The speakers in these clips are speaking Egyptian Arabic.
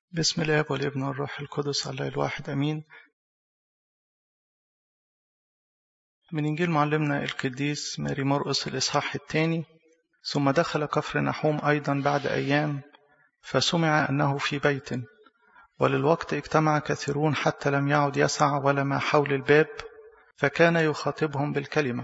بسم الاب والابن والروح القدس الله الواحد امين من انجيل معلمنا القديس ماري مرقس الاصحاح الثاني ثم دخل كفر نحوم ايضا بعد ايام فسمع انه في بيت وللوقت اجتمع كثيرون حتى لم يعد يسع ولا ما حول الباب فكان يخاطبهم بالكلمه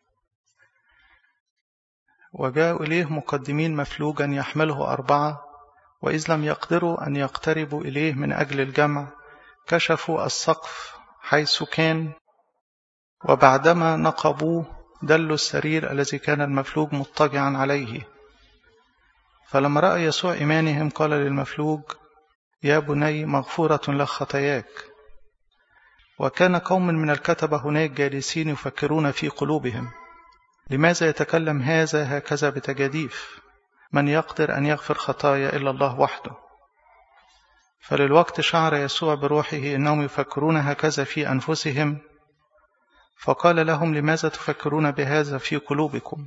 وجاءوا اليه مقدمين مفلوجا يحمله اربعه وإذ لم يقدروا أن يقتربوا إليه من أجل الجمع كشفوا السقف حيث كان وبعدما نقبوه دلوا السرير الذي كان المفلوج مضطجعا عليه فلما رأى يسوع إيمانهم قال للمفلوج يا بني مغفورة لك خطاياك وكان قوم من الكتبة هناك جالسين يفكرون في قلوبهم لماذا يتكلم هذا هكذا بتجاديف من يقدر أن يغفر خطايا إلا الله وحده فللوقت شعر يسوع بروحه إنهم يفكرون هكذا في أنفسهم فقال لهم لماذا تفكرون بهذا في قلوبكم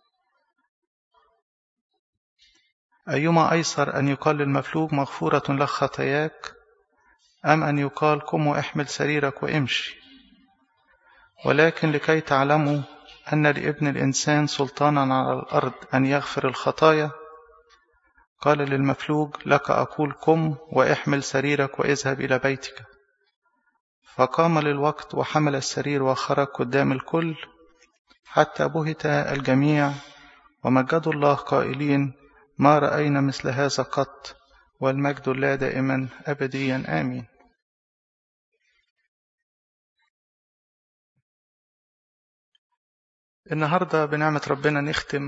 أيما أيسر أن يقال للمفلوج مغفورة لك خطاياك أم أن يقال قم واحمل سريرك وامشي ولكن لكي تعلموا أن لابن الإنسان سلطانا على الأرض أن يغفر الخطايا قال للمفلوج لك أقول قم واحمل سريرك واذهب إلى بيتك فقام للوقت وحمل السرير وخرج قدام الكل حتى بهت الجميع ومجدوا الله قائلين ما رأينا مثل هذا قط والمجد لا دائما أبديا آمين النهاردة بنعمة ربنا نختم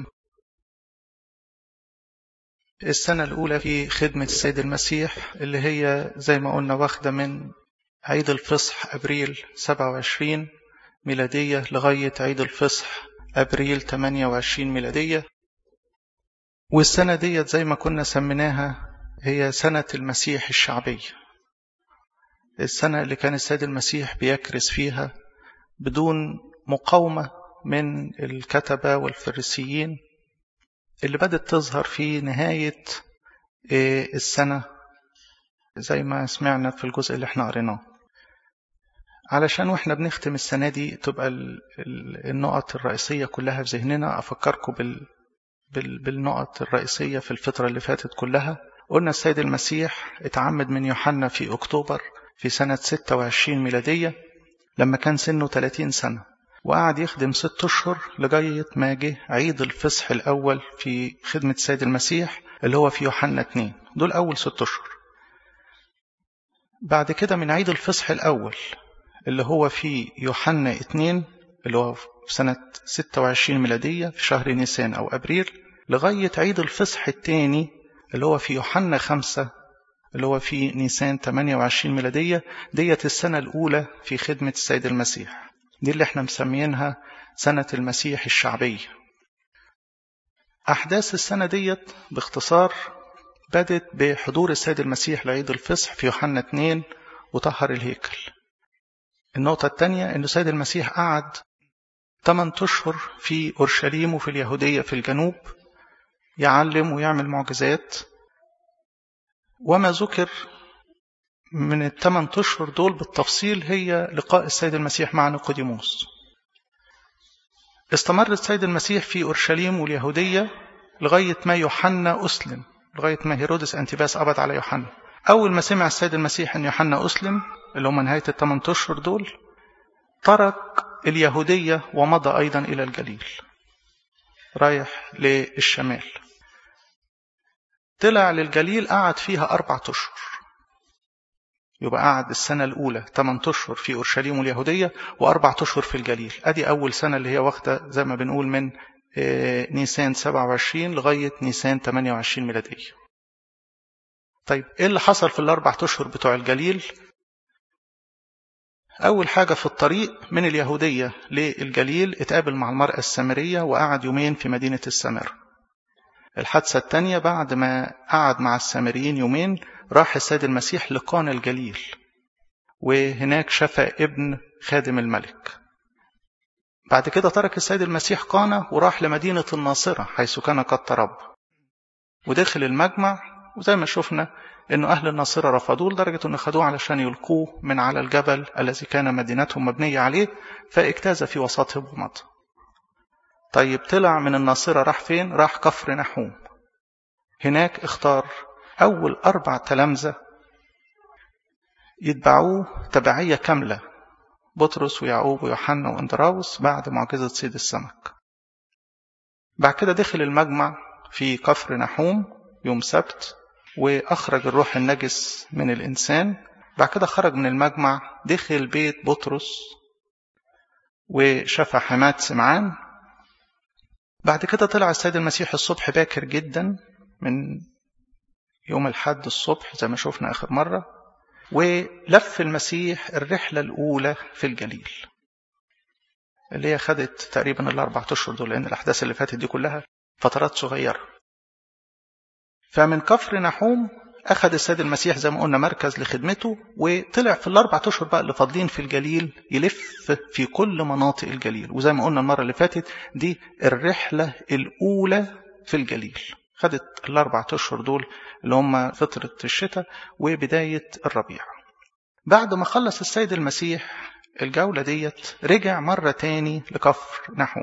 السنة الأولى في خدمة السيد المسيح اللي هي زي ما قلنا واخدة من عيد الفصح أبريل 27 ميلادية لغاية عيد الفصح أبريل 28 ميلادية والسنة ديت زي ما كنا سميناها هي سنة المسيح الشعبية السنة اللي كان السيد المسيح بيكرس فيها بدون مقاومة من الكتبة والفريسيين اللي بدأت تظهر في نهاية السنة زي ما سمعنا في الجزء اللي احنا قريناه علشان واحنا بنختم السنة دي تبقى النقط الرئيسية كلها في ذهننا أفكركم بال بالنقط الرئيسية في الفترة اللي فاتت كلها قلنا السيد المسيح اتعمد من يوحنا في أكتوبر في سنة 26 ميلادية لما كان سنه 30 سنة وقعد يخدم ست أشهر لغاية ما جه عيد الفصح الأول في خدمة السيد المسيح اللي هو في يوحنا 2 دول أول ست أشهر بعد كده من عيد الفصح الأول اللي هو في يوحنا 2 اللي هو في سنة 26 ميلادية في شهر نيسان أو أبريل لغاية عيد الفصح الثاني اللي هو في يوحنا 5 اللي هو في نيسان 28 ميلادية ديت السنة الأولى في خدمة السيد المسيح دي اللي احنا مسميينها سنة المسيح الشعبية أحداث السنة ديت باختصار بدت بحضور السيد المسيح لعيد الفصح في يوحنا 2 وطهر الهيكل النقطة الثانية أن السيد المسيح قعد 8 أشهر في أورشليم وفي اليهودية في الجنوب يعلم ويعمل معجزات وما ذكر من الثمان أشهر دول بالتفصيل هي لقاء السيد المسيح مع نيقوديموس استمر السيد المسيح في أورشليم واليهودية لغاية ما يوحنا أسلم لغاية ما هيرودس أنتباس قبض على يوحنا أول ما سمع السيد المسيح أن يوحنا أسلم اللي هم نهاية الثمان أشهر دول ترك اليهودية ومضى أيضا إلى الجليل رايح للشمال طلع للجليل قعد فيها أربعة أشهر يبقى قعد السنة الأولى 8 أشهر في أورشليم واليهودية وأربع أشهر في الجليل أدي أول سنة اللي هي واخدة زي ما بنقول من نيسان 27 لغاية نيسان 28 ميلادية طيب إيه اللي حصل في الأربع أشهر بتوع الجليل أول حاجة في الطريق من اليهودية للجليل اتقابل مع المرأة السامرية وقعد يومين في مدينة السامرة الحادثة الثانية بعد ما قعد مع السامريين يومين راح السيد المسيح لقانا الجليل وهناك شفى ابن خادم الملك بعد كده ترك السيد المسيح قانا وراح لمدينة الناصرة حيث كان قد تربى ودخل المجمع وزي ما شفنا انه اهل الناصرة رفضوه لدرجة انه خدوه علشان يلقوه من على الجبل الذي كان مدينتهم مبنية عليه فاجتاز في وسطهم ومضى طيب طلع من الناصرة راح فين راح كفر نحوم هناك اختار اول اربع تلامذة يتبعوه تبعية كاملة بطرس ويعقوب ويوحنا واندراوس بعد معجزة صيد السمك بعد كده دخل المجمع في كفر نحوم يوم سبت وأخرج الروح النجس من الإنسان بعد كده خرج من المجمع دخل بيت بطرس وشفى حماة سمعان بعد كده طلع السيد المسيح الصبح باكر جدا من يوم الحد الصبح زي ما شفنا آخر مرة ولف المسيح الرحلة الأولى في الجليل اللي هي خدت تقريبا الأربع أشهر دول لأن الأحداث اللي فاتت دي كلها فترات صغيرة فمن كفر نحوم أخذ السيد المسيح زي ما قلنا مركز لخدمته وطلع في الأربع أشهر بقى اللي فاضلين في الجليل يلف في كل مناطق الجليل وزي ما قلنا المرة اللي فاتت دي الرحلة الأولى في الجليل خدت الأربع أشهر دول اللي هم فترة الشتاء وبداية الربيع بعد ما خلص السيد المسيح الجولة ديت رجع مرة تاني لكفر نحوم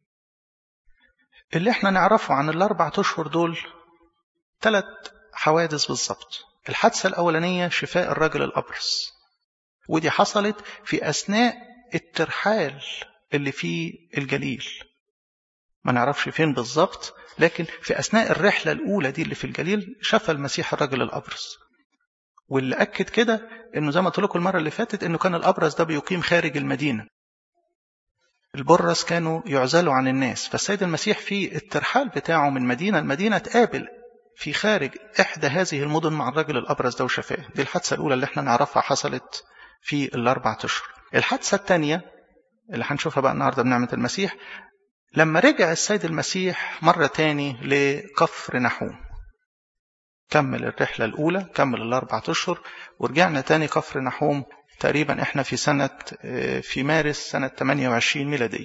اللي احنا نعرفه عن الأربع أشهر دول ثلاث حوادث بالظبط الحادثة الأولانية شفاء الرجل الأبرص ودي حصلت في أثناء الترحال اللي في الجليل ما نعرفش فين بالظبط لكن في أثناء الرحلة الأولى دي اللي في الجليل شفى المسيح الرجل الأبرص واللي أكد كده إنه زي ما قلت لكم المرة اللي فاتت إنه كان الأبرص ده بيقيم خارج المدينة البرص كانوا يعزلوا عن الناس فالسيد المسيح في الترحال بتاعه من مدينة لمدينة تقابل في خارج إحدى هذه المدن مع الرجل الأبرص ده وشفاه دي الحادثة الأولى اللي احنا نعرفها حصلت في الأربع أشهر الحادثة الثانية اللي هنشوفها بقى النهاردة بنعمة المسيح لما رجع السيد المسيح مرة تاني لكفر نحوم كمل الرحلة الأولى كمل الأربع أشهر ورجعنا تاني كفر نحوم تقريبا احنا في سنة في مارس سنة 28 ميلادية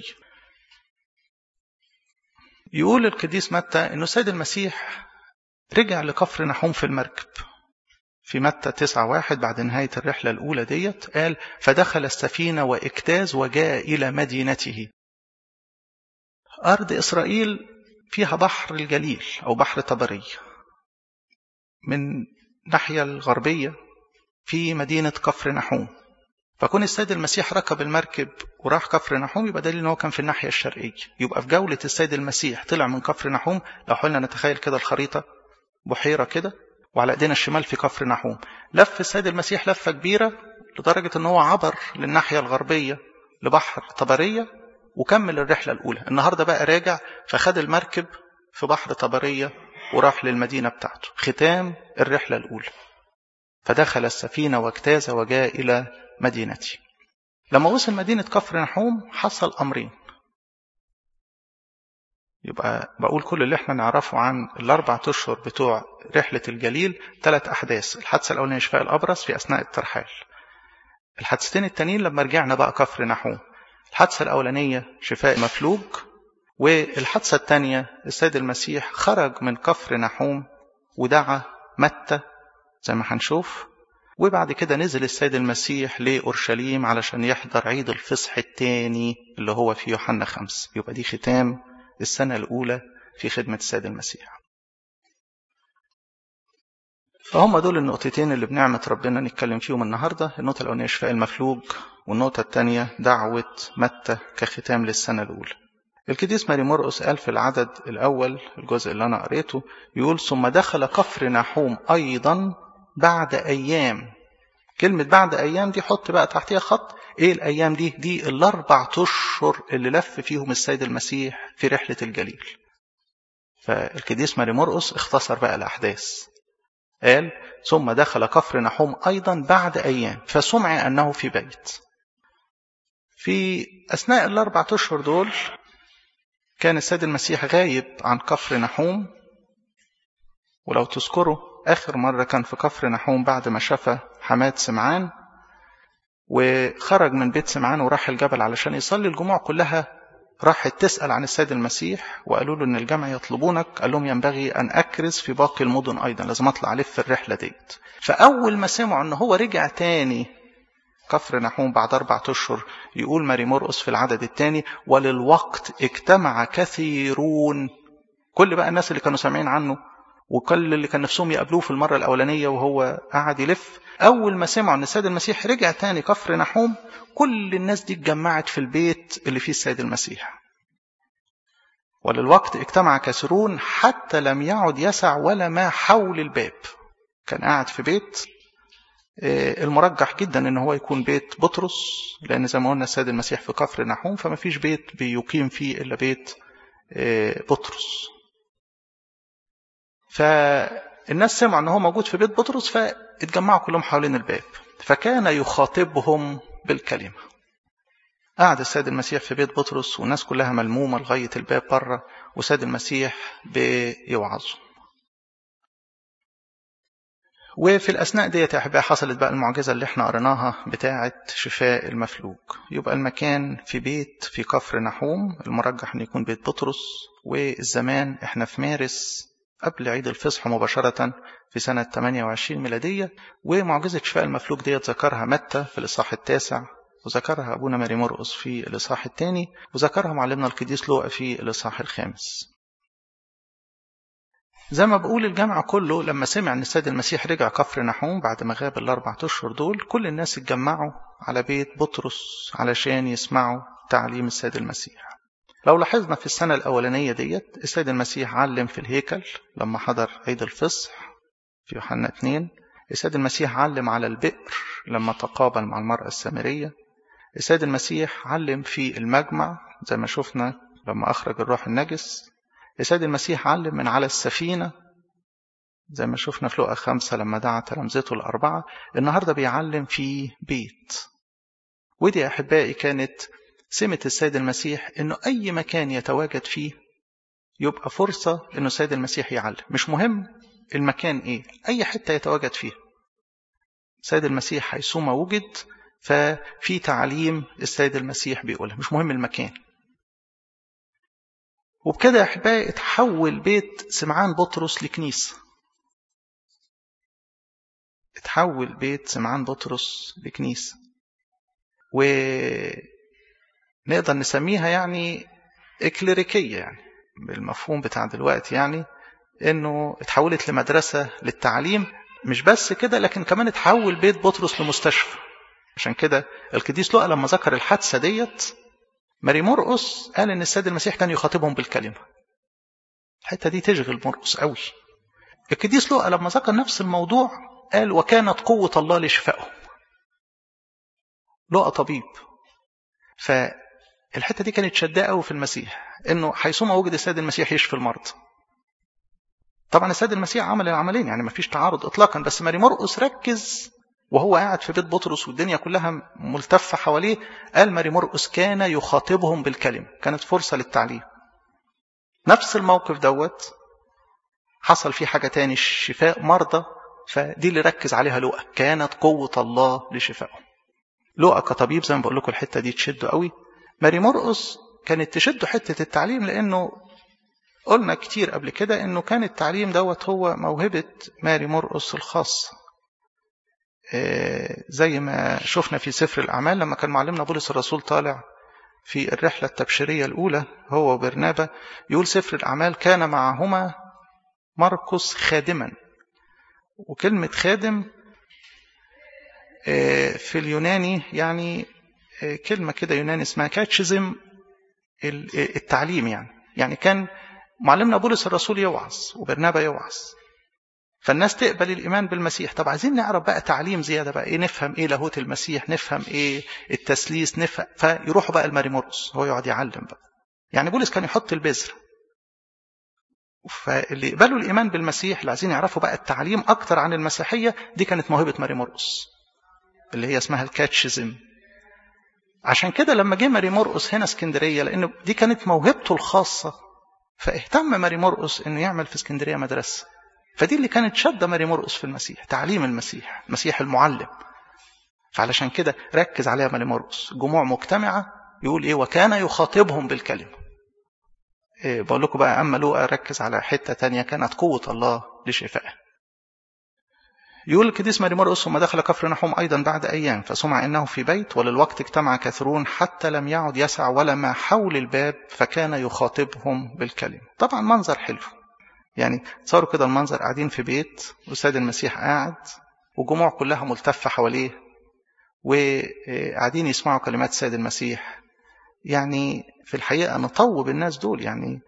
يقول القديس متى انه السيد المسيح رجع لكفر نحوم في المركب في متى تسعة واحد بعد نهاية الرحلة الأولى ديت قال فدخل السفينة واجتاز وجاء إلى مدينته أرض إسرائيل فيها بحر الجليل أو بحر طبري من ناحية الغربية في مدينة كفر نحوم فكون السيد المسيح ركب المركب وراح كفر نحوم يبقى دليل ان هو كان في الناحية الشرقية يبقى في جولة السيد المسيح طلع من كفر نحوم لو حاولنا نتخيل كده الخريطة بحيرة كده وعلى ايدينا الشمال في كفر نحوم لف السيد المسيح لفة كبيرة لدرجة ان هو عبر للناحية الغربية لبحر طبرية وكمل الرحلة الأولى النهاردة بقى راجع فخد المركب في بحر طبرية وراح للمدينة بتاعته ختام الرحلة الأولى فدخل السفينة واجتاز وجاء إلى مدينتي لما وصل مدينة كفر نحوم حصل أمرين يبقى بقول كل اللي احنا نعرفه عن الأربع أشهر بتوع رحلة الجليل ثلاث أحداث الحادثة الأولانية شفاء الأبرص في أثناء الترحال الحادثتين التانيين لما رجعنا بقى كفر نحوم الحادثة الأولانية شفاء مفلوج والحادثة الثانية السيد المسيح خرج من كفر نحوم ودعا متى زي ما هنشوف وبعد كده نزل السيد المسيح لأورشليم علشان يحضر عيد الفصح الثاني اللي هو في يوحنا خمس يبقى دي ختام السنة الأولى في خدمة السيد المسيح فهم دول النقطتين اللي بنعمة ربنا نتكلم فيهم النهاردة النقطة الأولانية شفاء المفلوج والنقطة الثانية دعوة متى كختام للسنة الأولى القديس ماري مرقس قال في العدد الأول الجزء اللي أنا قريته يقول ثم دخل كفر نحوم أيضا بعد أيام كلمة بعد أيام دي حط بقى تحتيها خط إيه الأيام دي دي الأربع أشهر اللي لف فيهم السيد المسيح في رحلة الجليل فالقديس ماري مرقس اختصر بقى الأحداث قال ثم دخل كفر نحوم أيضا بعد أيام فسمع أنه في بيت في أثناء الأربع أشهر دول كان السيد المسيح غايب عن كفر نحوم ولو تذكروا آخر مرة كان في كفر نحوم بعد ما شفى حماة سمعان وخرج من بيت سمعان وراح الجبل علشان يصلي الجموع كلها راحت تسأل عن السيد المسيح وقالوا له ان الجمع يطلبونك قال لهم ينبغي ان اكرز في باقي المدن ايضا لازم اطلع الف في الرحله ديت فاول ما سمعوا ان هو رجع تاني كفر نحوم بعد أربعة أشهر يقول ماري مرقس في العدد الثاني وللوقت اجتمع كثيرون كل بقى الناس اللي كانوا سامعين عنه وكل اللي كان نفسهم يقابلوه في المرة الأولانية وهو قاعد يلف أول ما سمعوا أن السيد المسيح رجع تاني كفر نحوم كل الناس دي اتجمعت في البيت اللي فيه السيد المسيح وللوقت اجتمع كثيرون حتى لم يعد يسع ولا ما حول الباب كان قاعد في بيت المرجح جدا ان هو يكون بيت بطرس لان زي ما قلنا السيد المسيح في كفر نحوم فما فيش بيت بيقيم فيه الا بيت بطرس فالناس سمعوا ان هو موجود في بيت بطرس فاتجمعوا كلهم حوالين الباب فكان يخاطبهم بالكلمه قعد السيد المسيح في بيت بطرس والناس كلها ملمومه لغايه الباب بره والسيد المسيح بيوعظهم وفي الأثناء ديت يا أحبائي حصلت بقى المعجزة اللي احنا قريناها بتاعة شفاء المفلوج يبقى المكان في بيت في كفر نحوم المرجح أن يكون بيت بطرس والزمان احنا في مارس قبل عيد الفصح مباشرة في سنة 28 ميلادية ومعجزة شفاء المفلوج ديت ذكرها متى في الإصحاح التاسع وذكرها أبونا ماري مرقس في الإصحاح الثاني وذكرها معلمنا القديس لوقا في الإصحاح الخامس زي ما بقول الجامع كله لما سمع ان السيد المسيح رجع كفر نحوم بعد ما غاب الاربع اشهر دول كل الناس اتجمعوا على بيت بطرس علشان يسمعوا تعليم السيد المسيح لو لاحظنا في السنة الأولانية ديت السيد المسيح علم في الهيكل لما حضر عيد الفصح في يوحنا 2 السيد المسيح علم على البئر لما تقابل مع المرأة السامرية السيد المسيح علم في المجمع زي ما شفنا لما أخرج الروح النجس السيد المسيح علم من على السفينة زي ما شفنا في لقا خمسة لما دعا تلامذته الأربعة النهاردة بيعلم في بيت ودي يا أحبائي كانت سمة السيد المسيح إنه أي مكان يتواجد فيه يبقى فرصة إنه السيد المسيح يعلم مش مهم المكان إيه أي حتة يتواجد فيها السيد المسيح حيثما وجد ففي تعليم السيد المسيح بيقولها مش مهم المكان وبكده يا احبائي اتحول بيت سمعان بطرس لكنيسه اتحول بيت سمعان بطرس لكنيسه ونقدر نسميها يعني اكليريكيه يعني بالمفهوم بتاع دلوقتي يعني انه اتحولت لمدرسه للتعليم مش بس كده لكن كمان اتحول بيت بطرس لمستشفى عشان كده القديس لوقا لما ذكر الحادثه ديت ماري مرقس قال ان السيد المسيح كان يخاطبهم بالكلمه الحته دي تشغل مرقس قوي القديس لوقا لما ذكر نفس الموضوع قال وكانت قوه الله لشفائهم لوقا طبيب فالحته دي كانت شداه قوي في المسيح انه حيثما وجد السيد المسيح يشفي المرضى طبعا السيد المسيح عمل العملين يعني ما فيش تعارض اطلاقا بس ماري مرقس ركز وهو قاعد في بيت بطرس والدنيا كلها ملتفة حواليه قال ماري مرقس كان يخاطبهم بالكلمة كانت فرصة للتعليم نفس الموقف دوت حصل فيه حاجة تاني شفاء مرضى فدي اللي ركز عليها لوقا كانت قوة الله لشفائهم لوقا كطبيب زي ما بقول لكم الحتة دي تشده قوي ماري مرقس كانت تشده حتة التعليم لأنه قلنا كتير قبل كده انه كان التعليم دوت هو موهبة ماري مرقس الخاصة زي ما شفنا في سفر الأعمال لما كان معلمنا بولس الرسول طالع في الرحلة التبشيرية الأولى هو وبرنابا يقول سفر الأعمال كان معهما مرقس خادما وكلمة خادم في اليوناني يعني كلمة كده يوناني اسمها كاتشزم التعليم يعني يعني كان معلمنا بولس الرسول يوعظ وبرنابا يوعظ فالناس تقبل الإيمان بالمسيح طب عايزين نعرف بقى تعليم زيادة بقى إيه نفهم إيه لاهوت المسيح نفهم إيه التسليس نفهم فيروحوا بقى الماري مرقس هو يقعد يعلم بقى يعني بولس كان يحط البذرة فاللي يقبلوا الإيمان بالمسيح اللي عايزين يعرفوا بقى التعليم أكتر عن المسيحية دي كانت موهبة ماري مرقس اللي هي اسمها الكاتشيزم عشان كده لما جه ماري مرقس هنا اسكندرية لأنه دي كانت موهبته الخاصة فاهتم ماري مرقس إنه يعمل في اسكندرية مدرسة فدي اللي كانت شادة ماري مرقس في المسيح تعليم المسيح المسيح المعلم فعلشان كده ركز عليها ماري مرقس جموع مجتمعة يقول ايه وكان يخاطبهم بالكلمة إيه بقول لكم بقى اما لوقا ركز على حتة تانية كانت قوة الله لشفائه يقول القديس ماري مرقس ثم دخل كفر نحوم أيضا بعد أيام فسمع أنه في بيت وللوقت اجتمع كثيرون حتى لم يعد يسع ولا ما حول الباب فكان يخاطبهم بالكلمة طبعا منظر حلو يعني تصوروا كده المنظر قاعدين في بيت والسيد المسيح قاعد والجموع كلها ملتفة حواليه وقاعدين يسمعوا كلمات السيد المسيح يعني في الحقيقة نطوب الناس دول يعني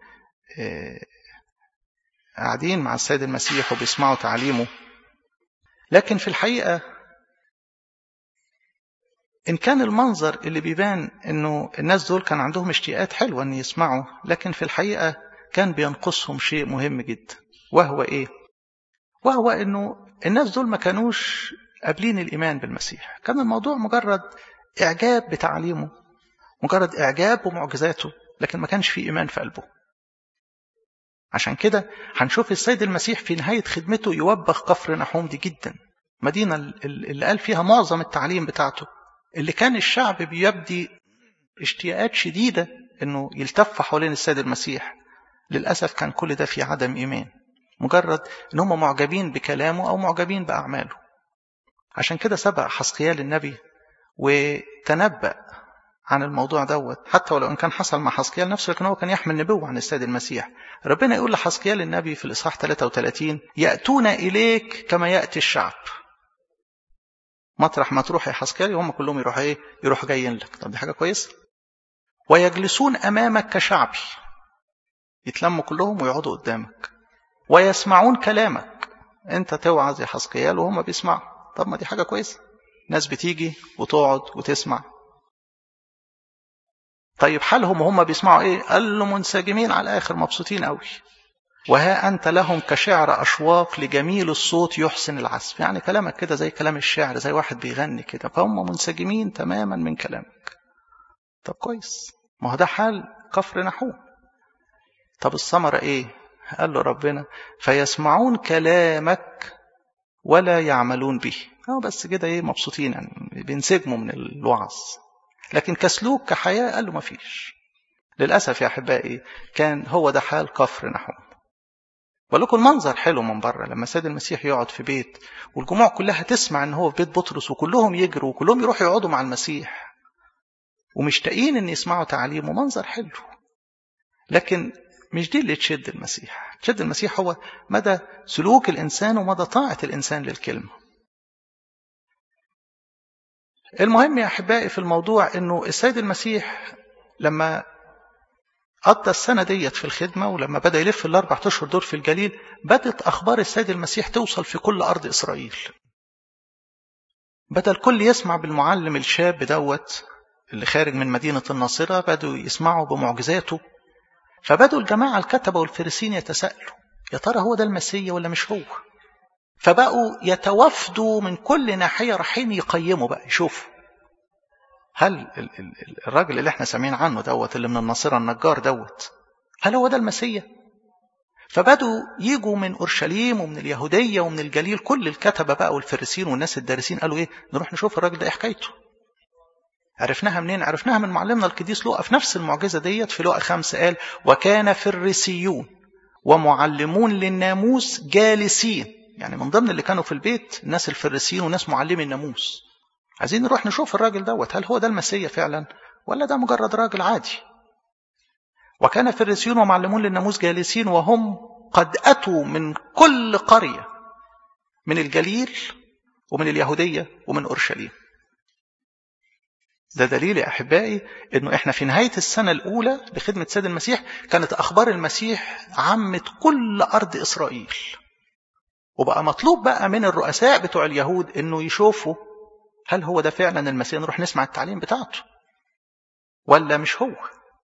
قاعدين مع السيد المسيح وبيسمعوا تعليمه لكن في الحقيقة إن كان المنظر اللي بيبان إنه الناس دول كان عندهم اشتياقات حلوة إن يسمعوا لكن في الحقيقة كان بينقصهم شيء مهم جدا وهو إيه؟ وهو إنه الناس دول ما كانوش قابلين الإيمان بالمسيح كان الموضوع مجرد إعجاب بتعليمه مجرد إعجاب بمعجزاته لكن ما كانش فيه إيمان في قلبه عشان كده هنشوف السيد المسيح في نهاية خدمته يوبخ كفر نحوم دي جدا مدينة اللي قال فيها معظم التعليم بتاعته اللي كان الشعب بيبدي اشتياقات شديدة انه يلتف حوالين السيد المسيح للأسف كان كل ده في عدم إيمان مجرد ان هم معجبين بكلامه أو معجبين بأعماله عشان كده سبق حسقيال النبي وتنبأ عن الموضوع دوت حتى ولو ان كان حصل مع حسقيال نفسه لكن هو كان يحمل نبوه عن السيد المسيح ربنا يقول لحسقيال النبي في الاصحاح 33 ياتون اليك كما ياتي الشعب مطرح ما تروح يا حسقيال هم كلهم يروحوا ايه يروحوا جايين لك طب دي حاجه كويسه ويجلسون امامك كشعبي يتلموا كلهم ويقعدوا قدامك ويسمعون كلامك انت توعظ يا حسقيال وهم بيسمعوا طب ما دي حاجه كويسه ناس بتيجي وتقعد وتسمع طيب حالهم وهم بيسمعوا ايه قال له منسجمين على الاخر مبسوطين قوي وها انت لهم كشعر اشواق لجميل الصوت يحسن العزف يعني كلامك كده زي كلام الشعر زي واحد بيغني كده فهم منسجمين تماما من كلامك طب كويس ما هو ده حال كفر نحوم طب الثمرة ايه قال له ربنا فيسمعون كلامك ولا يعملون به اه بس كده ايه مبسوطين يعني بينسجموا من الوعظ لكن كسلوك كحياة قال له ما فيش للأسف يا أحبائي كان هو ده حال كفر نحوم ولكم المنظر حلو من بره لما سيد المسيح يقعد في بيت والجموع كلها تسمع ان هو في بيت بطرس وكلهم يجروا وكلهم يروحوا يقعدوا مع المسيح ومشتاقين ان يسمعوا تعليمه منظر حلو لكن مش دي اللي تشد المسيح تشد المسيح هو مدى سلوك الإنسان ومدى طاعة الإنسان للكلمة المهم يا أحبائي في الموضوع أنه السيد المسيح لما قضى السنة ديت في الخدمة ولما بدأ يلف الأربع أشهر دول في الجليل بدأت أخبار السيد المسيح توصل في كل أرض إسرائيل بدأ الكل يسمع بالمعلم الشاب دوت اللي خارج من مدينة الناصرة بدأوا يسمعوا بمعجزاته فبدأوا الجماعة الكتبة والفريسين يتساءلوا يا ترى هو ده المسيح ولا مش هو فبقوا يتوافدوا من كل ناحية رايحين يقيموا بقى يشوفوا هل الراجل اللي احنا سامعين عنه دوت اللي من الناصرة النجار دوت هل هو ده المسيح فبدوا يجوا من اورشليم ومن اليهوديه ومن الجليل كل الكتبه بقى والفريسين والناس الدارسين قالوا ايه نروح نشوف الراجل ده ايه حكايته عرفناها منين عرفناها من معلمنا القديس لوقا في نفس المعجزه ديت في لوقا خمسة قال وكان فريسيون ومعلمون للناموس جالسين يعني من ضمن اللي كانوا في البيت الناس الفريسيين وناس معلمي الناموس عايزين نروح نشوف الراجل دوت هل هو ده المسيح فعلا ولا ده مجرد راجل عادي وكان فريسيون ومعلمون للناموس جالسين وهم قد أتوا من كل قرية من الجليل ومن اليهودية ومن أورشليم ده دليل يا أحبائي أنه إحنا في نهاية السنة الأولى لخدمة سيد المسيح كانت أخبار المسيح عمت كل أرض إسرائيل وبقى مطلوب بقى من الرؤساء بتوع اليهود أنه يشوفوا هل هو ده فعلا المسيح نروح نسمع التعليم بتاعته ولا مش هو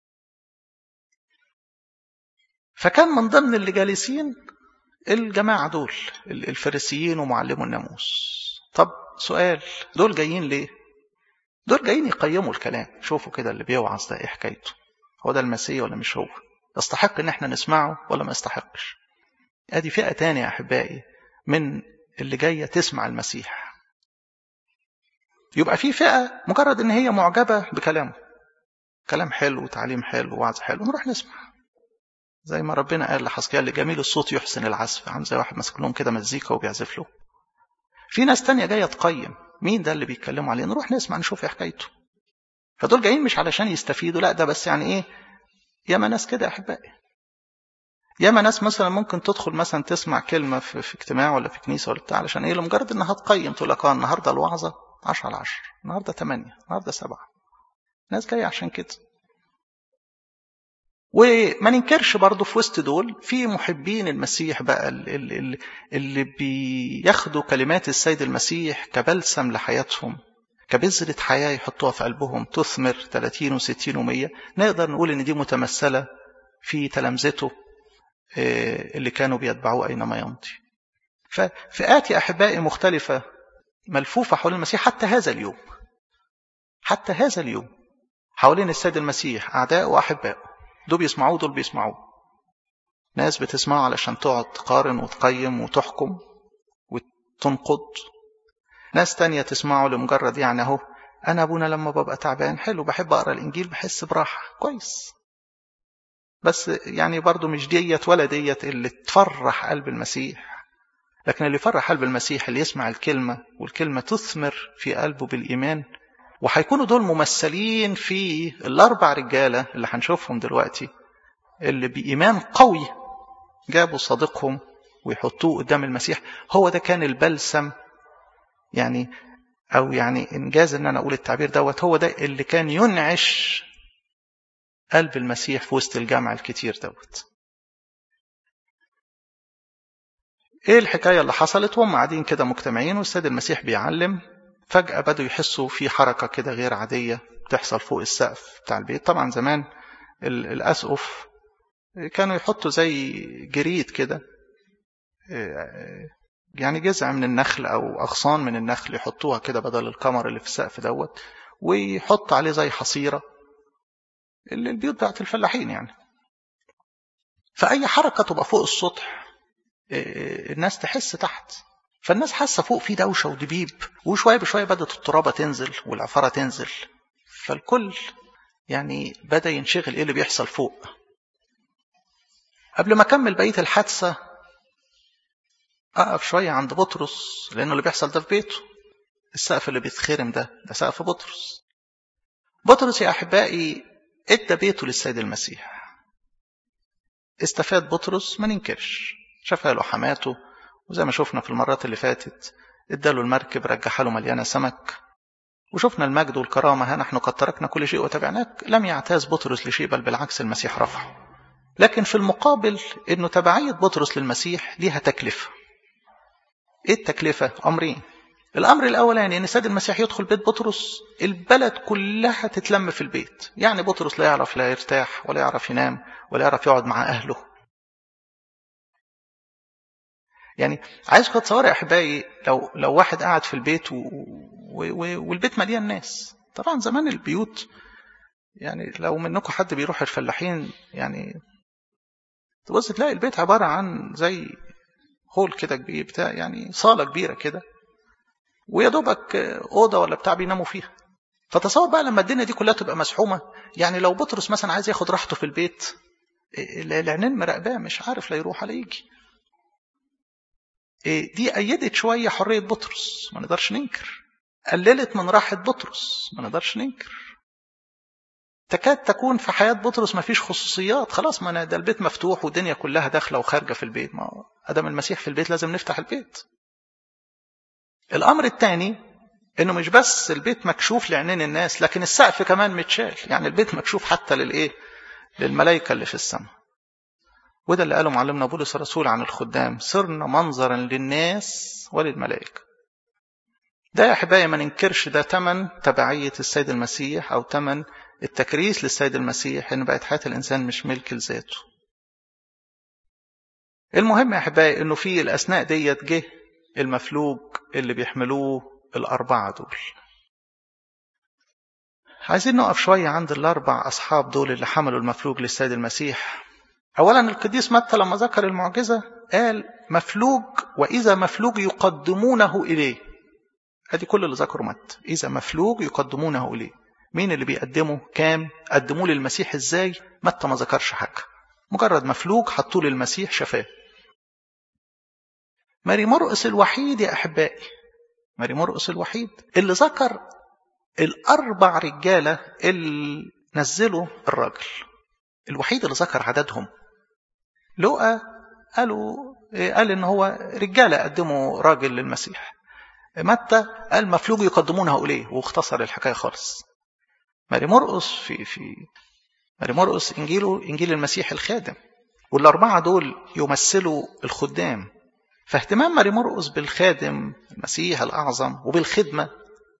فكان من ضمن اللي جالسين الجماعة دول الفريسيين ومعلمو الناموس طب سؤال دول جايين ليه دول جايين يقيموا الكلام شوفوا كده اللي بيوعظ ده ايه حكايته هو ده المسيح ولا مش هو يستحق ان احنا نسمعه ولا ما يستحقش ادي فئة تانية يا احبائي من اللي جاية تسمع المسيح يبقى في فئة مجرد ان هي معجبة بكلامه كلام حلو وتعليم حلو ووعظ حلو نروح نسمع زي ما ربنا قال لحسكيال لجميل الصوت يحسن العزف عامل زي واحد ماسك لهم كده مزيكا وبيعزف له في ناس تانية جاية تقيم مين ده اللي بيتكلموا عليه نروح نسمع نشوف ايه حكايته فدول جايين مش علشان يستفيدوا لا ده بس يعني ايه ياما ناس كده يا احبائي ياما ناس مثلا ممكن تدخل مثلا تسمع كلمه في, في اجتماع ولا في كنيسه ولا بتاع علشان ايه لمجرد انها تقيم تقول لك اه النهارده الوعظه 10 على 10 النهارده 8 النهارده 7 ناس جايه عشان كده وما ننكرش برضه في وسط دول في محبين المسيح بقى اللي, اللي بياخدوا كلمات السيد المسيح كبلسم لحياتهم كبذرة حياة يحطوها في قلبهم تثمر 30 و60 و100 نقدر نقول ان دي متمثلة في تلامذته اللي كانوا بيتبعوه أينما يمضي ففئات يا أحبائي مختلفة ملفوفة حول المسيح حتى هذا اليوم حتى هذا اليوم حوالين السيد المسيح أعداء وأحباء دول بيسمعوه دول بيسمعوه ناس بتسمعه علشان تقعد تقارن وتقيم وتحكم وتنقد ناس تانية تسمعه لمجرد يعني اهو أنا أبونا لما ببقى تعبان حلو بحب أقرأ الإنجيل بحس براحة كويس بس يعني برضو مش ديت ولا ديت اللي تفرح قلب المسيح لكن اللي يفرح قلب المسيح اللي يسمع الكلمة والكلمة تثمر في قلبه بالإيمان وهيكونوا دول ممثلين في الأربع رجالة اللي هنشوفهم دلوقتي اللي بإيمان قوي جابوا صديقهم ويحطوه قدام المسيح هو ده كان البلسم يعني أو يعني إنجاز إن أنا أقول التعبير دوت هو ده اللي كان ينعش قلب المسيح في وسط الجمع الكتير دوت ايه الحكاية اللي حصلت وهم قاعدين كده مجتمعين والسيد المسيح بيعلم فجأة بدوا يحسوا في حركة كده غير عادية بتحصل فوق السقف بتاع البيت طبعا زمان الأسقف كانوا يحطوا زي جريد كده يعني جذع من النخل أو أغصان من النخل يحطوها كده بدل القمر اللي في السقف دوت ويحط عليه زي حصيرة اللي البيوت بتاعت الفلاحين يعني فأي حركة تبقى فوق السطح الناس تحس تحت فالناس حاسة فوق في دوشة ودبيب وشوية بشوية بدأت الترابة تنزل والعفارة تنزل فالكل يعني بدأ ينشغل ايه اللي بيحصل فوق قبل ما أكمل بقية الحادثة أقف شوية عند بطرس لأنه اللي بيحصل ده في بيته السقف اللي بيتخرم ده ده سقف بطرس بطرس يا أحبائي ادى بيته للسيد المسيح استفاد بطرس ما ننكرش شافها له حماته وزي ما شفنا في المرات اللي فاتت اداله المركب رجعها له مليانه سمك وشفنا المجد والكرامه ها نحن قد تركنا كل شيء وتبعناك لم يعتاز بطرس لشيء بل بالعكس المسيح رفعه لكن في المقابل انه تبعيه بطرس للمسيح ليها تكلفه ايه التكلفه امرين الامر الاولاني ان سيد المسيح يدخل بيت بطرس البلد كلها تتلم في البيت يعني بطرس لا يعرف لا يرتاح ولا يعرف ينام ولا يعرف يقعد مع اهله يعني عايزكم تتصوروا يا احبائي لو لو واحد قاعد في البيت و... و... والبيت مليان ناس طبعا زمان البيوت يعني لو منكم حد بيروح الفلاحين يعني تبص تلاقي البيت عباره عن زي هول كده كبير بتاع يعني صاله كبيره كده ويا دوبك اوضه ولا بتاع بيناموا فيها فتصور بقى لما الدنيا دي كلها تبقى مسحومه يعني لو بطرس مثلا عايز ياخد راحته في البيت العينين مراقباه مش عارف لا يروح ولا يجي دي أيدت شوية حرية بطرس ما نقدرش ننكر قللت من راحة بطرس ما نقدرش ننكر تكاد تكون في حياة بطرس ما فيش خصوصيات خلاص ما ده البيت مفتوح والدنيا كلها داخلة وخارجة في البيت ما أدم المسيح في البيت لازم نفتح البيت الأمر الثاني إنه مش بس البيت مكشوف لعينين الناس لكن السقف كمان متشال يعني البيت مكشوف حتى للإيه للملائكة اللي في السماء وده اللي قاله معلمنا بولس الرسول عن الخدام صرنا منظرا للناس وللملائكة ده يا أحبائي ما ننكرش ده تمن تبعية السيد المسيح أو تمن التكريس للسيد المسيح إن بقت حياة الإنسان مش ملك لذاته المهم يا أحبائي إنه في الأثناء ديت جه المفلوج اللي بيحملوه الأربعة دول عايزين نقف شوية عند الأربع أصحاب دول اللي حملوا المفلوج للسيد المسيح أولا القديس متى لما ذكر المعجزة قال مفلوج وإذا مفلوج يقدمونه إليه هذه كل اللي ذكره متى إذا مفلوج يقدمونه إليه مين اللي بيقدمه كام قدموه للمسيح ازاي متى ما ذكرش حاجة مجرد مفلوج حطوه للمسيح شفاه ماري مرقس الوحيد يا أحبائي ماري مرقس الوحيد اللي ذكر الأربع رجالة اللي نزلوا الراجل الوحيد اللي ذكر عددهم لقى قالوا قال ان هو رجاله قدموا راجل للمسيح متى قال مفلوج يقدمونه اليه واختصر الحكايه خالص ماري مرقس في في ماري مرقس انجيله انجيل المسيح الخادم والاربعه دول يمثلوا الخدام فاهتمام ماري مرقس بالخادم المسيح الاعظم وبالخدمه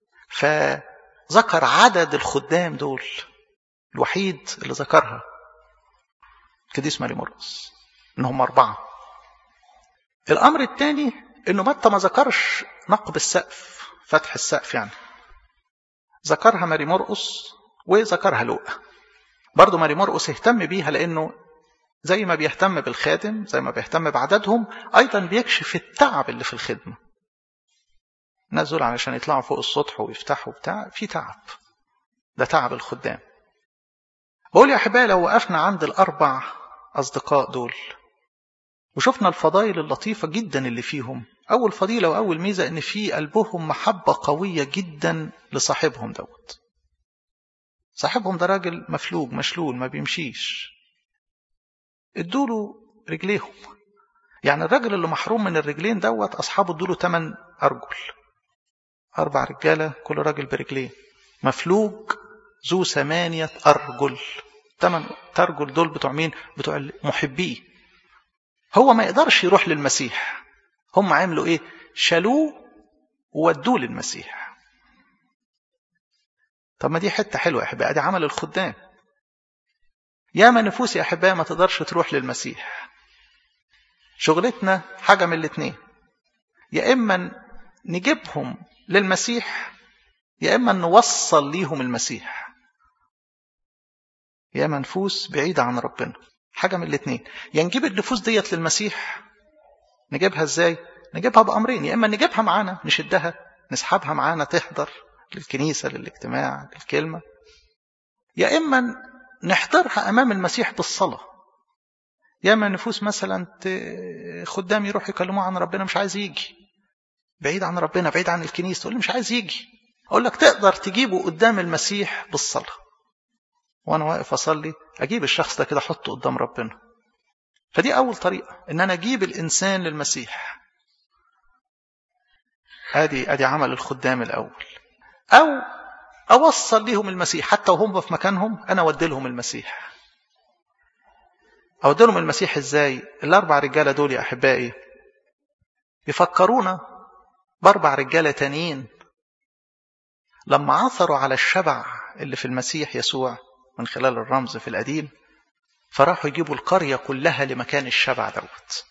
فذكر عدد الخدام دول الوحيد اللي ذكرها قديس ماري مرقس ان هم اربعه الامر الثاني انه متى ما ذكرش نقب السقف فتح السقف يعني ذكرها ماري مرقس وذكرها لوقا برضه ماري مرقس اهتم بيها لانه زي ما بيهتم بالخادم زي ما بيهتم بعددهم ايضا بيكشف التعب اللي في الخدمه الناس دول علشان يطلعوا فوق السطح ويفتحوا بتاع في تعب ده تعب الخدام بقول يا احبائي لو وقفنا عند الاربع اصدقاء دول وشفنا الفضائل اللطيفه جدا اللي فيهم اول فضيله واول ميزه ان في قلبهم محبه قويه جدا لصاحبهم دوت صاحبهم ده راجل مفلوج مشلول ما بيمشيش ادوله رجليهم يعني الراجل اللي محروم من الرجلين دوت اصحابه ادوله ثمان ارجل اربع رجاله كل راجل برجلين مفلوج ذو ثمانيه ارجل ثمان ارجل دول بتوع مين بتوع محبيه هو ما يقدرش يروح للمسيح هم عملوا ايه شالوه وودوه للمسيح طب ما دي حته حلوه يا احبائي دي عمل الخدام ياما نفوس يا احبائي ما تقدرش تروح للمسيح شغلتنا حاجه من الاثنين يا اما نجيبهم للمسيح يا اما نوصل ليهم المسيح ياما نفوس بعيده عن ربنا حاجه من الاثنين يا نجيب النفوس ديت للمسيح نجيبها ازاي نجيبها بامرين يا اما نجيبها معانا نشدها نسحبها معانا تحضر للكنيسه للاجتماع للكلمه يا اما نحضرها امام المسيح بالصلاه يا اما نفوس مثلا خدام يروح يكلموه عن ربنا مش عايز يجي بعيد عن ربنا بعيد عن الكنيسه تقول لي مش عايز يجي اقول لك تقدر تجيبه قدام المسيح بالصلاه وانا واقف اصلي اجيب الشخص ده كده احطه قدام ربنا فدي اول طريقه ان انا اجيب الانسان للمسيح ادي ادي عمل الخدام الاول او اوصل ليهم المسيح حتى وهم في مكانهم انا اودي لهم المسيح اودي لهم المسيح ازاي الاربع رجاله دول يا احبائي يفكرونا باربع رجاله تانيين لما عثروا على الشبع اللي في المسيح يسوع من خلال الرمز في القديم فراحوا يجيبوا القرية كلها لمكان الشبع دوت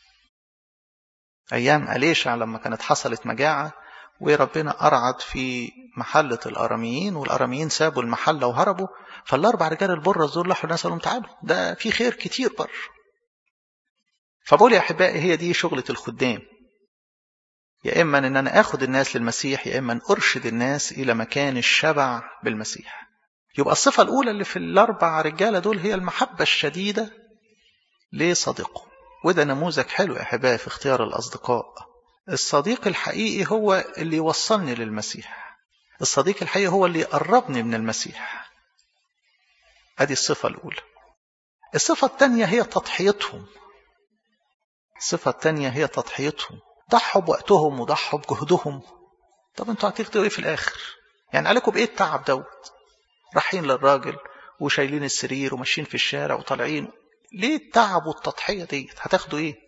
أيام أليشع لما كانت حصلت مجاعة وربنا أرعد في محلة الأراميين والأراميين سابوا المحلة وهربوا فالأربع رجال البرز دول راحوا الناس لهم تعالوا ده في خير كتير بر فبقول يا أحبائي هي دي شغلة الخدام يا إما أن أنا آخد الناس للمسيح يا إما أن أرشد الناس إلى مكان الشبع بالمسيح يبقى الصفة الأولى اللي في الأربع رجالة دول هي المحبة الشديدة لصديقه وده نموذج حلو يا أحبائي في اختيار الأصدقاء الصديق الحقيقي هو اللي يوصلني للمسيح الصديق الحقيقي هو اللي يقربني من المسيح هذه الصفة الأولى الصفة الثانية هي تضحيتهم الصفة الثانية هي تضحيتهم ضحوا بوقتهم وضحوا بجهدهم طب انتوا هتاخدوا ايه في الاخر يعني عليكم بايه التعب دوت رايحين للراجل وشايلين السرير وماشيين في الشارع وطالعين ليه التعب والتضحيه ديت هتاخدوا ايه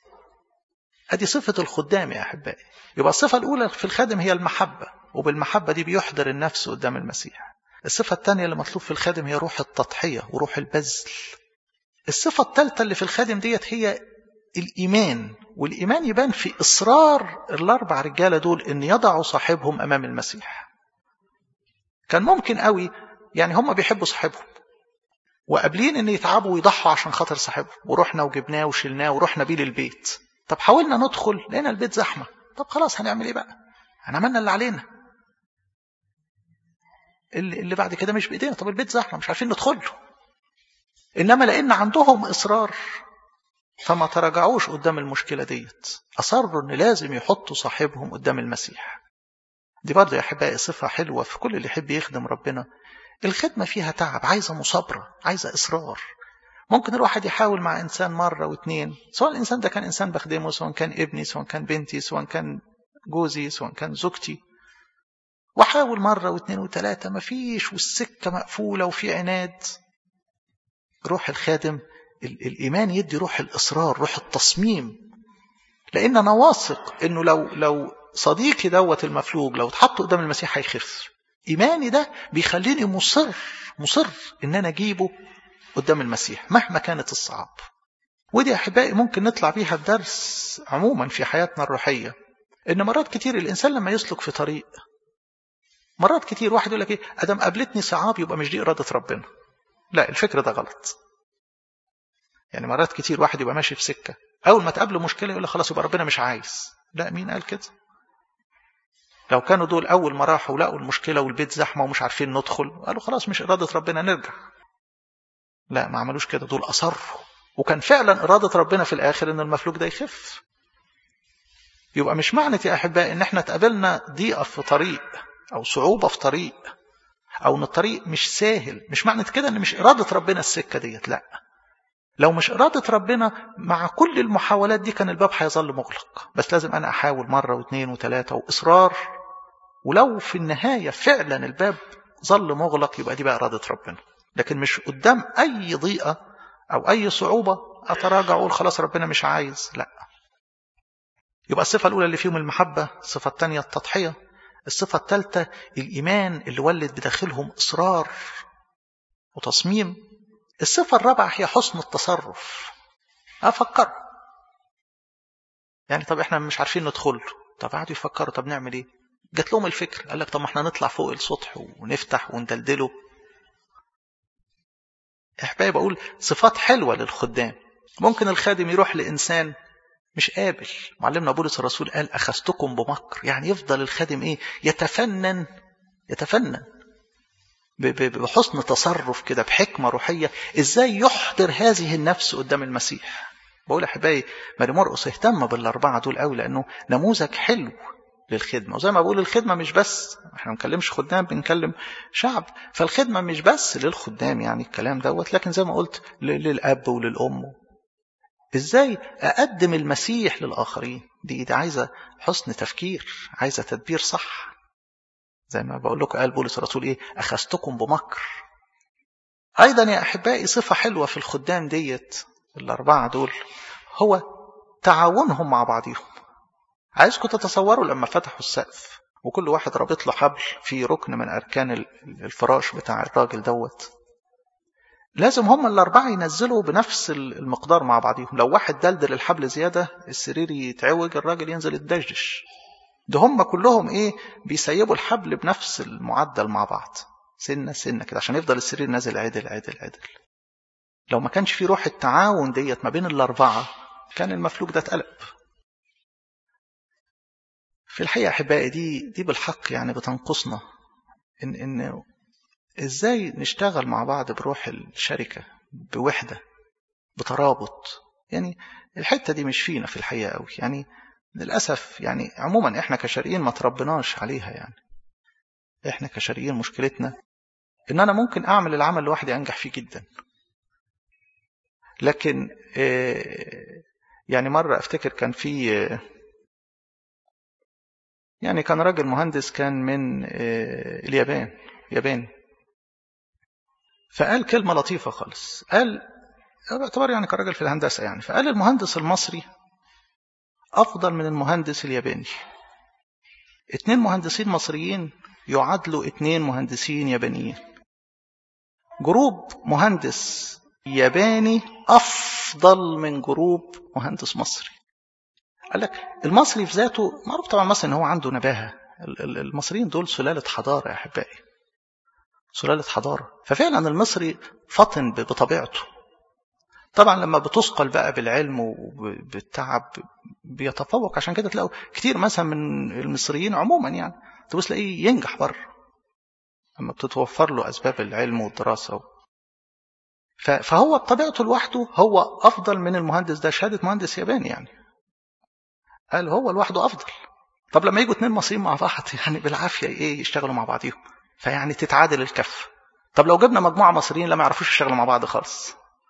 ادي صفه الخدام يا احبائي يبقى الصفه الاولى في الخادم هي المحبه وبالمحبه دي بيحضر النفس قدام المسيح الصفه الثانيه اللي مطلوب في الخادم هي روح التضحيه وروح البذل الصفه الثالثه اللي في الخادم ديت هي الايمان والايمان يبان في اصرار الاربع رجاله دول ان يضعوا صاحبهم امام المسيح كان ممكن قوي يعني هم بيحبوا صاحبهم وقابلين ان يتعبوا ويضحوا عشان خاطر صاحبهم ورحنا وجبناه وشلناه ورحنا بيه للبيت طب حاولنا ندخل لقينا البيت زحمه طب خلاص هنعمل ايه بقى احنا عملنا اللي علينا اللي, اللي بعد كده مش بايدينا طب البيت زحمه مش عارفين ندخل له انما لان عندهم اصرار فما تراجعوش قدام المشكله ديت اصروا ان لازم يحطوا صاحبهم قدام المسيح دي برضه يا احبائي صفه حلوه في كل اللي يحب يخدم ربنا الخدمه فيها تعب عايزه مثابره عايزه اصرار ممكن الواحد يحاول مع انسان مره واثنين سواء الانسان ده كان انسان بخدمه سواء كان ابني سواء كان بنتي سواء كان جوزي سواء كان زوجتي وحاول مرة واثنين وثلاثة مفيش والسكة مقفولة وفي عناد روح الخادم الإيمان يدي روح الإصرار روح التصميم لأن أنا واثق إنه لو لو صديقي دوت المفلوج لو اتحط قدام المسيح هيخف إيماني ده بيخليني مصر مصر إن أنا أجيبه قدام المسيح مهما كانت الصعاب ودي أحبائي ممكن نطلع بيها الدرس عموما في حياتنا الروحية إن مرات كتير الإنسان لما يسلك في طريق مرات كتير واحد يقول لك ايه ادم قابلتني صعاب يبقى مش دي اراده ربنا لا الفكر ده غلط يعني مرات كتير واحد يبقى ماشي في سكه اول ما تقابله مشكله يقول لك خلاص يبقى ربنا مش عايز لا مين قال كده لو كانوا دول اول ما راحوا لقوا المشكله والبيت زحمه ومش عارفين ندخل قالوا خلاص مش اراده ربنا نرجع لا ما عملوش كده دول اصروا وكان فعلا اراده ربنا في الاخر ان المفلوج ده يخف يبقى مش معنى يا احبائي ان احنا اتقابلنا ضيقه في طريق أو صعوبة في طريق أو إن الطريق مش سهل مش معنى كده إن مش إرادة ربنا السكة ديت لا لو مش إرادة ربنا مع كل المحاولات دي كان الباب هيظل مغلق بس لازم أنا أحاول مرة واثنين وثلاثة وإصرار ولو في النهاية فعلا الباب ظل مغلق يبقى دي بقى إرادة ربنا لكن مش قدام أي ضيقة أو أي صعوبة أتراجع أقول خلاص ربنا مش عايز لا يبقى الصفة الأولى اللي فيهم المحبة الصفة الثانية التضحية الصفة الثالثة الإيمان اللي ولد بداخلهم إصرار وتصميم الصفة الرابعة هي حسن التصرف أفكر يعني طب إحنا مش عارفين ندخل طب قعدوا يفكروا طب نعمل إيه جات لهم الفكر قال لك طب ما إحنا نطلع فوق السطح ونفتح وندلدله أحبابي بقول صفات حلوة للخدام ممكن الخادم يروح لإنسان مش قابل معلمنا بولس الرسول قال أخذتكم بمكر يعني يفضل الخادم إيه يتفنن يتفنن بحسن تصرف كده بحكمة روحية إزاي يحضر هذه النفس قدام المسيح بقول يا حبايبي ماري مرقس اهتم بالأربعة دول قوي لأنه نموذج حلو للخدمة وزي ما بقول الخدمة مش بس احنا ما بنكلمش خدام بنكلم شعب فالخدمة مش بس للخدام يعني الكلام دوت لكن زي ما قلت للأب وللأم ازاي اقدم المسيح للاخرين دي دي عايزه حسن تفكير عايزه تدبير صح زي ما بقول لكم قال بولس الرسول ايه اخذتكم بمكر ايضا يا احبائي صفه حلوه في الخدام ديت الاربعه دول هو تعاونهم مع بعضهم عايزكم تتصوروا لما فتحوا السقف وكل واحد رابط له حبل في ركن من اركان الفراش بتاع الراجل دوت لازم هم الأربعة ينزلوا بنفس المقدار مع بعضهم لو واحد دلدل الحبل زيادة السرير يتعوج الراجل ينزل يتدشدش ده هم كلهم ايه بيسيبوا الحبل بنفس المعدل مع بعض سنة سنة كده عشان يفضل السرير نازل عدل عدل عدل لو ما كانش في روح التعاون ديت ما بين الأربعة كان المفلوج ده اتقلب في الحقيقة أحبائي دي دي بالحق يعني بتنقصنا إن إن ازاي نشتغل مع بعض بروح الشركة بوحدة بترابط يعني الحتة دي مش فينا في الحقيقة قوي يعني للأسف يعني عموما احنا كشرقيين ما تربناش عليها يعني احنا كشرقيين مشكلتنا ان انا ممكن اعمل العمل لوحدي انجح فيه جدا لكن يعني مرة افتكر كان في يعني كان راجل مهندس كان من اليابان ياباني فقال كلمة لطيفة خالص قال باعتبار يعني كراجل في الهندسة يعني فقال المهندس المصري أفضل من المهندس الياباني اتنين مهندسين مصريين يعادلوا اتنين مهندسين يابانيين جروب مهندس ياباني أفضل من جروب مهندس مصري قال لك المصري في ذاته معروف طبعا المصري ان هو عنده نباهة المصريين دول سلالة حضارة يا أحبائي سلالة حضارة ففعلا المصري فطن بطبيعته طبعا لما بتثقل بقى بالعلم وبالتعب بيتفوق عشان كده تلاقوا كتير مثلا من المصريين عموما يعني تبص تلاقيه ينجح بره لما بتتوفر له أسباب العلم والدراسة فهو بطبيعته لوحده هو أفضل من المهندس ده شهادة مهندس ياباني يعني قال هو لوحده أفضل طب لما يجوا اتنين مصريين مع بعض يعني بالعافية إيه يشتغلوا مع بعضيهم فيعني تتعادل الكف طب لو جبنا مجموعة مصريين لا ما يعرفوش يشتغلوا مع بعض خالص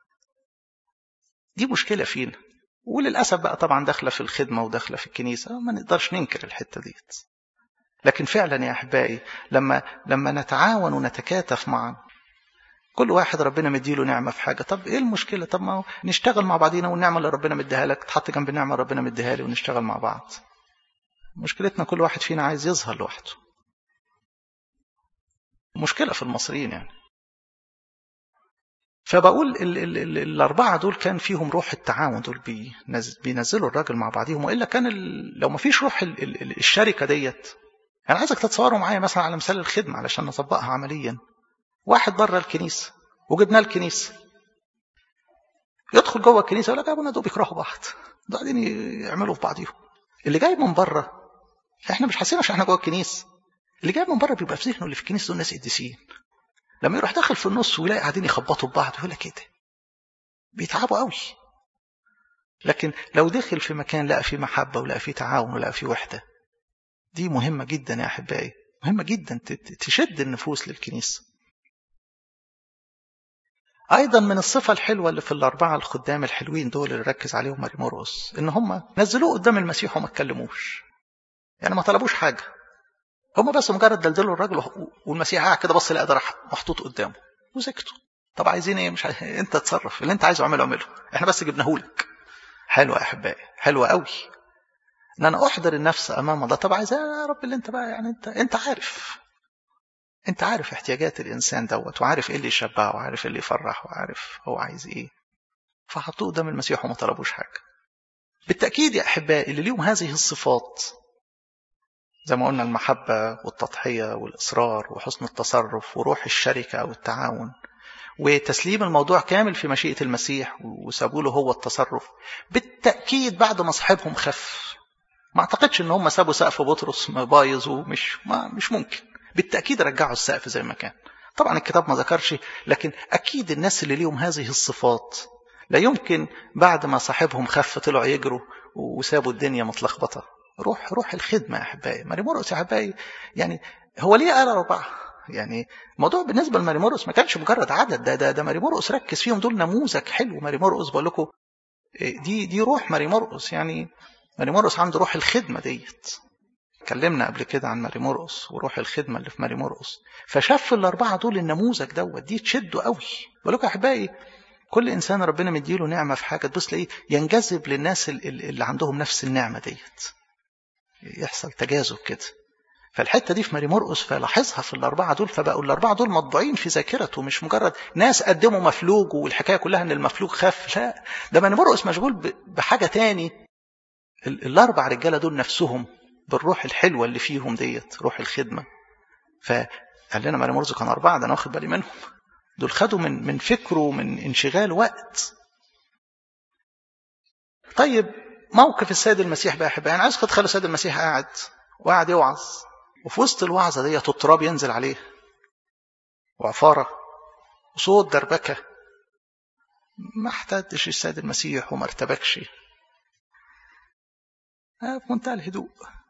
دي مشكلة فينا وللأسف بقى طبعا داخلة في الخدمة وداخلة في الكنيسة ما نقدرش ننكر الحتة ديت لكن فعلا يا أحبائي لما لما نتعاون ونتكاتف معا كل واحد ربنا مديله نعمة في حاجة طب إيه المشكلة طب ما نشتغل مع بعضينا والنعمة اللي ربنا مديها لك تحط جنب النعمة اللي ربنا مديها لي ونشتغل مع بعض مشكلتنا كل واحد فينا عايز يظهر لوحده مشكلة في المصريين يعني فبقول ال ال ال الأربعة دول كان فيهم روح التعاون دول بينزلوا الراجل مع بعضهم وإلا كان لو ما فيش روح ال ال الشركة ديت أنا عايزك تتصوروا معايا مثلا على مثال الخدمة علشان نطبقها عمليا واحد بره الكنيسة وجبناه الكنيسة يدخل جوه الكنيسة يقول لك أبونا دول بيكرهوا بعض بعدين يعملوا في بعضيهم اللي جاي من بره احنا مش حاسين عشان احنا جوه الكنيسة اللي جاي من بره بيبقى في ذهنه اللي في الكنيسة دول ناس قديسين لما يروح داخل في النص ويلاقي قاعدين يخبطوا ببعض يقول لك ايه ده بيتعبوا قوي لكن لو دخل في مكان لقى فيه محبة ولقى فيه تعاون ولقى فيه وحدة دي مهمة جدا يا أحبائي مهمة جدا تشد النفوس للكنيسة أيضا من الصفة الحلوة اللي في الأربعة الخدام الحلوين دول اللي ركز عليهم ماري مرقس إن هم نزلوه قدام المسيح وما اتكلموش يعني ما طلبوش حاجة هم بس مجرد دلدلوا الراجل والمسيح قاعد كده بص لقى ده راح محطوط قدامه وسكتوا طب عايزين ايه مش عايز... انت تصرف اللي انت عايزه اعمله اعمله احنا بس جبناهولك حلوه يا احبائي حلوه قوي ان انا احضر النفس امام الله طب عايز يا رب اللي انت بقى يعني انت انت عارف انت عارف احتياجات الانسان دوت وعارف ايه اللي يشبعه وعارف ايه اللي يفرحه وعارف هو عايز ايه فحطوه قدام المسيح وما طلبوش حاجه بالتاكيد يا احبائي اللي ليهم هذه الصفات زي ما قلنا المحبة والتضحية والإصرار وحسن التصرف وروح الشركة أو التعاون وتسليم الموضوع كامل في مشيئة المسيح وسابوا له هو التصرف بالتأكيد بعد ما صاحبهم خف ما اعتقدش ان هم سابوا سقف بطرس بايظ ومش ما مش ممكن بالتأكيد رجعوا السقف زي ما كان طبعا الكتاب ما ذكرش لكن أكيد الناس اللي ليهم هذه الصفات لا يمكن بعد ما صاحبهم خف طلعوا يجروا وسابوا الدنيا متلخبطه روح روح الخدمة يا أحبائي ماري مرقس يا أحبائي يعني هو ليه قال أربعة يعني الموضوع بالنسبة لماري مرقس ما كانش مجرد عدد ده ده, ده ماري مرقس ركز فيهم دول نموذج حلو ماري مرقس بقول لكم دي دي روح ماري مرقس يعني ماري مرقس عنده روح الخدمة ديت اتكلمنا قبل كده عن ماري مرقس وروح الخدمة اللي في ماري مرقس فشاف الأربعة دول النموذج دوت دي تشده قوي بقول لكم يا أحبائي كل إنسان ربنا مديله نعمة في حاجة تبص تلاقيه ينجذب للناس اللي عندهم نفس النعمة ديت يحصل تجاذب كده فالحته دي في ماري مرقس فلاحظها في الاربعه دول فبقوا الاربعه دول مطبوعين في ذاكرته مش مجرد ناس قدموا مفلوج والحكايه كلها ان المفلوج خف لا ده ماري مرقس مشغول بحاجه تاني الاربع رجاله دول نفسهم بالروح الحلوه اللي فيهم ديت روح الخدمه فقال لنا ماري مرقس كان اربعه ده انا واخد بالي منهم دول خدوا من من فكره ومن انشغال وقت طيب موقف السيد المسيح بقى احبائي انا عايز تتخيلوا السيد المسيح قاعد وقاعد يوعظ وفي وسط الوعظه ديت التراب ينزل عليه وعفاره وصوت دربكه ما احتدش السيد المسيح وما ارتبكش في منتهى الهدوء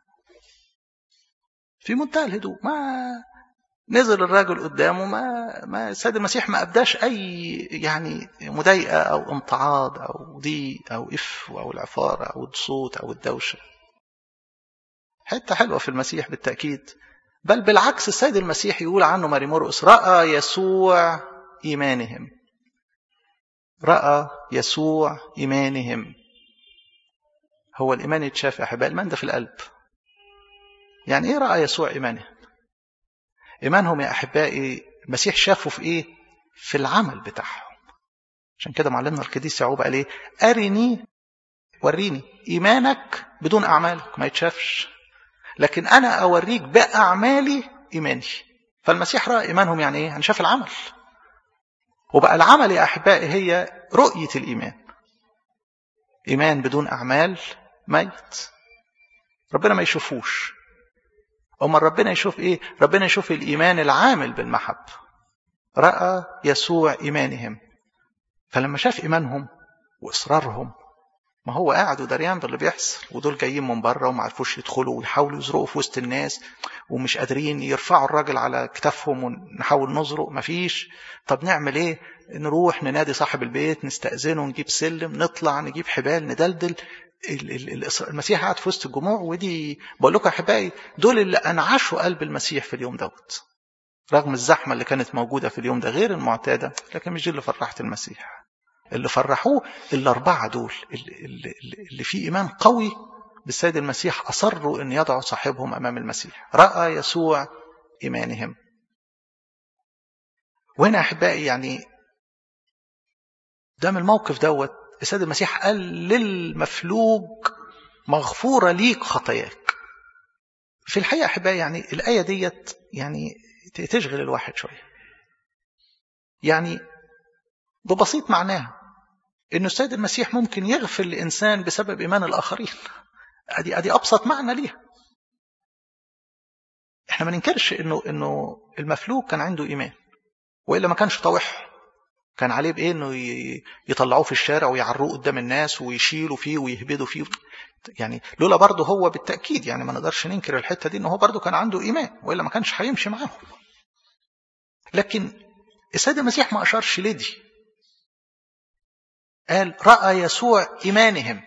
في منتهى الهدوء ما نزل الراجل قدامه ما ما السيد المسيح ما ابداش اي يعني مضايقه او امتعاض او ضيق او اف او العفاره او الصوت او الدوشه حته حلوه في المسيح بالتاكيد بل بالعكس السيد المسيح يقول عنه ماري مرقس راى يسوع ايمانهم راى يسوع ايمانهم هو الايمان يتشاف يا احبائي الايمان ده في القلب يعني ايه راى يسوع ايمانهم إيمانهم يا أحبائي المسيح شافه في إيه؟ في العمل بتاعهم عشان كده معلمنا القديس يعقوب قال إيه؟ أرني وريني إيمانك بدون أعمالك ما يتشافش لكن أنا أوريك بأعمالي إيماني فالمسيح رأى إيمانهم يعني إيه؟ يعني شاف العمل وبقى العمل يا أحبائي هي رؤية الإيمان إيمان بدون أعمال ميت ربنا ما يشوفوش أما ربنا يشوف إيه ربنا يشوف الإيمان العامل بالمحبة رأى يسوع إيمانهم فلما شاف إيمانهم وإصرارهم ما هو قاعد ودريان باللي بيحصل ودول جايين من بره وما عرفوش يدخلوا ويحاولوا يزرقوا في وسط الناس ومش قادرين يرفعوا الراجل على كتافهم ونحاول نزرق مفيش طب نعمل ايه نروح ننادي صاحب البيت نستأذنه نجيب سلم نطلع نجيب حبال ندلدل المسيح قاعد في وسط الجموع ودي بقول لكم يا احبائي دول اللي انعشوا قلب المسيح في اليوم دوت رغم الزحمه اللي كانت موجوده في اليوم ده غير المعتاده لكن مش دي اللي فرحت المسيح اللي فرحوه الاربعه دول اللي, اللي فيه ايمان قوي بالسيد المسيح اصروا ان يضعوا صاحبهم امام المسيح راى يسوع ايمانهم وهنا احبائي يعني ده من الموقف دوت السيد المسيح قال للمفلوج مغفورة ليك خطاياك في الحقيقة أحبائي يعني الآية ديت يعني تشغل الواحد شوية يعني ببسيط معناها إنه السيد المسيح ممكن يغفر لإنسان بسبب إيمان الآخرين أدي أدي أبسط معنى ليها إحنا ما ننكرش إنه إنه المفلوج كان عنده إيمان وإلا ما كانش طاوعهم كان عليه بايه انه يطلعوه في الشارع ويعروه قدام الناس ويشيلوا فيه ويهبدوا فيه يعني لولا برضه هو بالتاكيد يعني ما نقدرش ننكر الحته دي ان هو برضه كان عنده ايمان والا ما كانش هيمشي معاهم لكن السيد المسيح ما اشارش لدي قال راى يسوع ايمانهم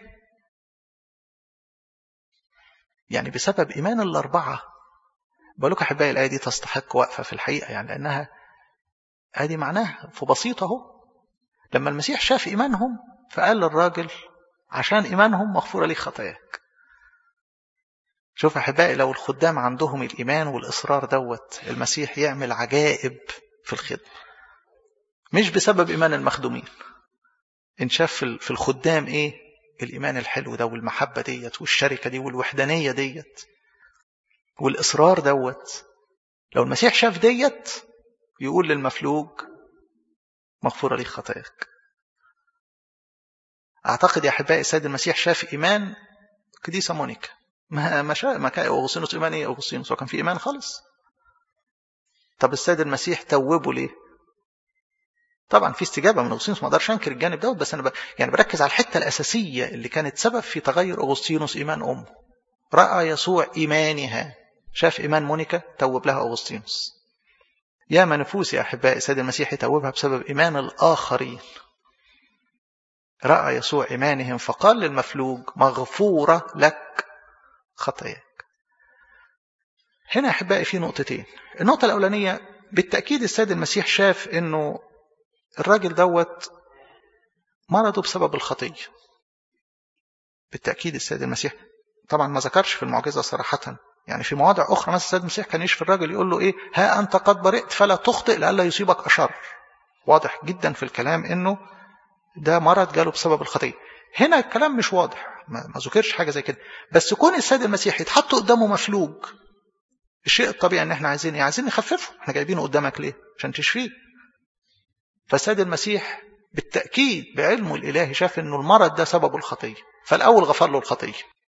يعني بسبب ايمان الاربعه بقول لكم احبائي الايه دي تستحق وقفه في الحقيقه يعني لانها ادي معناها في بسيطه اهو لما المسيح شاف ايمانهم فقال للراجل عشان ايمانهم مغفوره ليك خطاياك شوف احبائي لو الخدام عندهم الايمان والاصرار دوت المسيح يعمل عجائب في الخدمه مش بسبب ايمان المخدومين ان شاف في الخدام ايه الايمان الحلو ده والمحبه ديت والشركه دي والوحدانيه ديت والاصرار دوت لو المسيح شاف ديت يقول للمفلوج مغفورة لي خطاياك أعتقد يا أحبائي السيد المسيح شاف إيمان قديسة مونيكا ما ما شاء ما كان أغسطينوس إيمان إيه أغسطينوس هو كان في إيمان خالص طب السيد المسيح توبه ليه؟ طبعا في استجابه من اغسطينوس ما اقدرش انكر الجانب دوت بس انا ب... يعني بركز على الحته الاساسيه اللي كانت سبب في تغير اغسطينوس ايمان امه راى يسوع ايمانها شاف ايمان مونيكا توب لها اغسطينوس يا ما نفوس يا أحبائي السيد المسيح يتوبها بسبب إيمان الآخرين رأى يسوع إيمانهم فقال للمفلوج مغفورة لك خطاياك هنا يا أحبائي في نقطتين النقطة الأولانية بالتأكيد السيد المسيح شاف أنه الراجل دوت مرضه بسبب الخطية بالتأكيد السيد المسيح طبعا ما ذكرش في المعجزة صراحة يعني في مواضع أخرى مثلا السيد المسيح كان يشفي الراجل يقول له إيه ها أنت قد برئت فلا تخطئ لئلا يصيبك أشر واضح جدا في الكلام إنه ده مرض جاله بسبب الخطية هنا الكلام مش واضح ما, ما ذكرش حاجة زي كده بس كون السيد المسيح يتحط قدامه مفلوج الشيء الطبيعي ان احنا عايزين ايه عايزين نخففه احنا جايبينه قدامك ليه عشان تشفيه فالسيد المسيح بالتأكيد بعلمه الإلهي شاف انه المرض ده سببه الخطية فالأول غفر له الخطية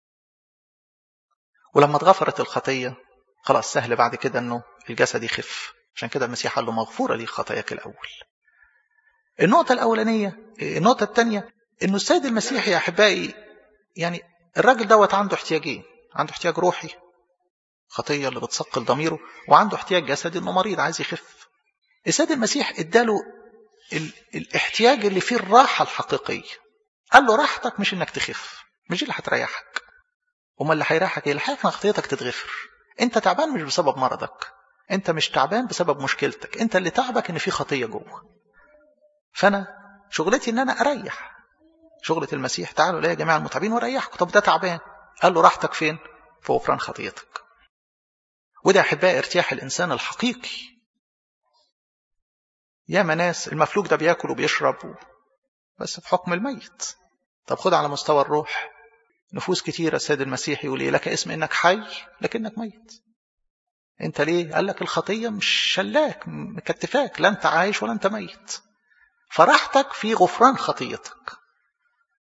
ولما اتغفرت الخطية خلاص سهل بعد كده انه الجسد يخف عشان كده المسيح قال له مغفورة لي خطاياك الأول النقطة الأولانية النقطة الثانية انه السيد المسيح يا أحبائي يعني الراجل دوت عنده احتياجين عنده احتياج روحي خطية اللي بتثقل ضميره وعنده احتياج جسدي انه مريض عايز يخف السيد المسيح اداله ال... الاحتياج اللي فيه الراحة الحقيقية قال له راحتك مش انك تخف مش اللي هتريحك امال اللي هيريحك ايه اللي هيريحك خطيتك تتغفر انت تعبان مش بسبب مرضك انت مش تعبان بسبب مشكلتك انت اللي تعبك ان في خطية جوه فانا شغلتي ان انا اريح شغلة المسيح تعالوا لي يا جماعة المتعبين واريحكم طب ده تعبان قال له راحتك فين في غفران خطيتك وده احبائي ارتياح الانسان الحقيقي ياما ناس المفلوج ده بياكل وبيشرب بس في حكم الميت طب خد على مستوى الروح نفوس كتيرة السيد المسيح يقول إيه لك اسم إنك حي لكنك ميت أنت ليه؟ قال لك الخطية مش شلاك مكتفاك لا أنت عايش ولا أنت ميت فرحتك في غفران خطيتك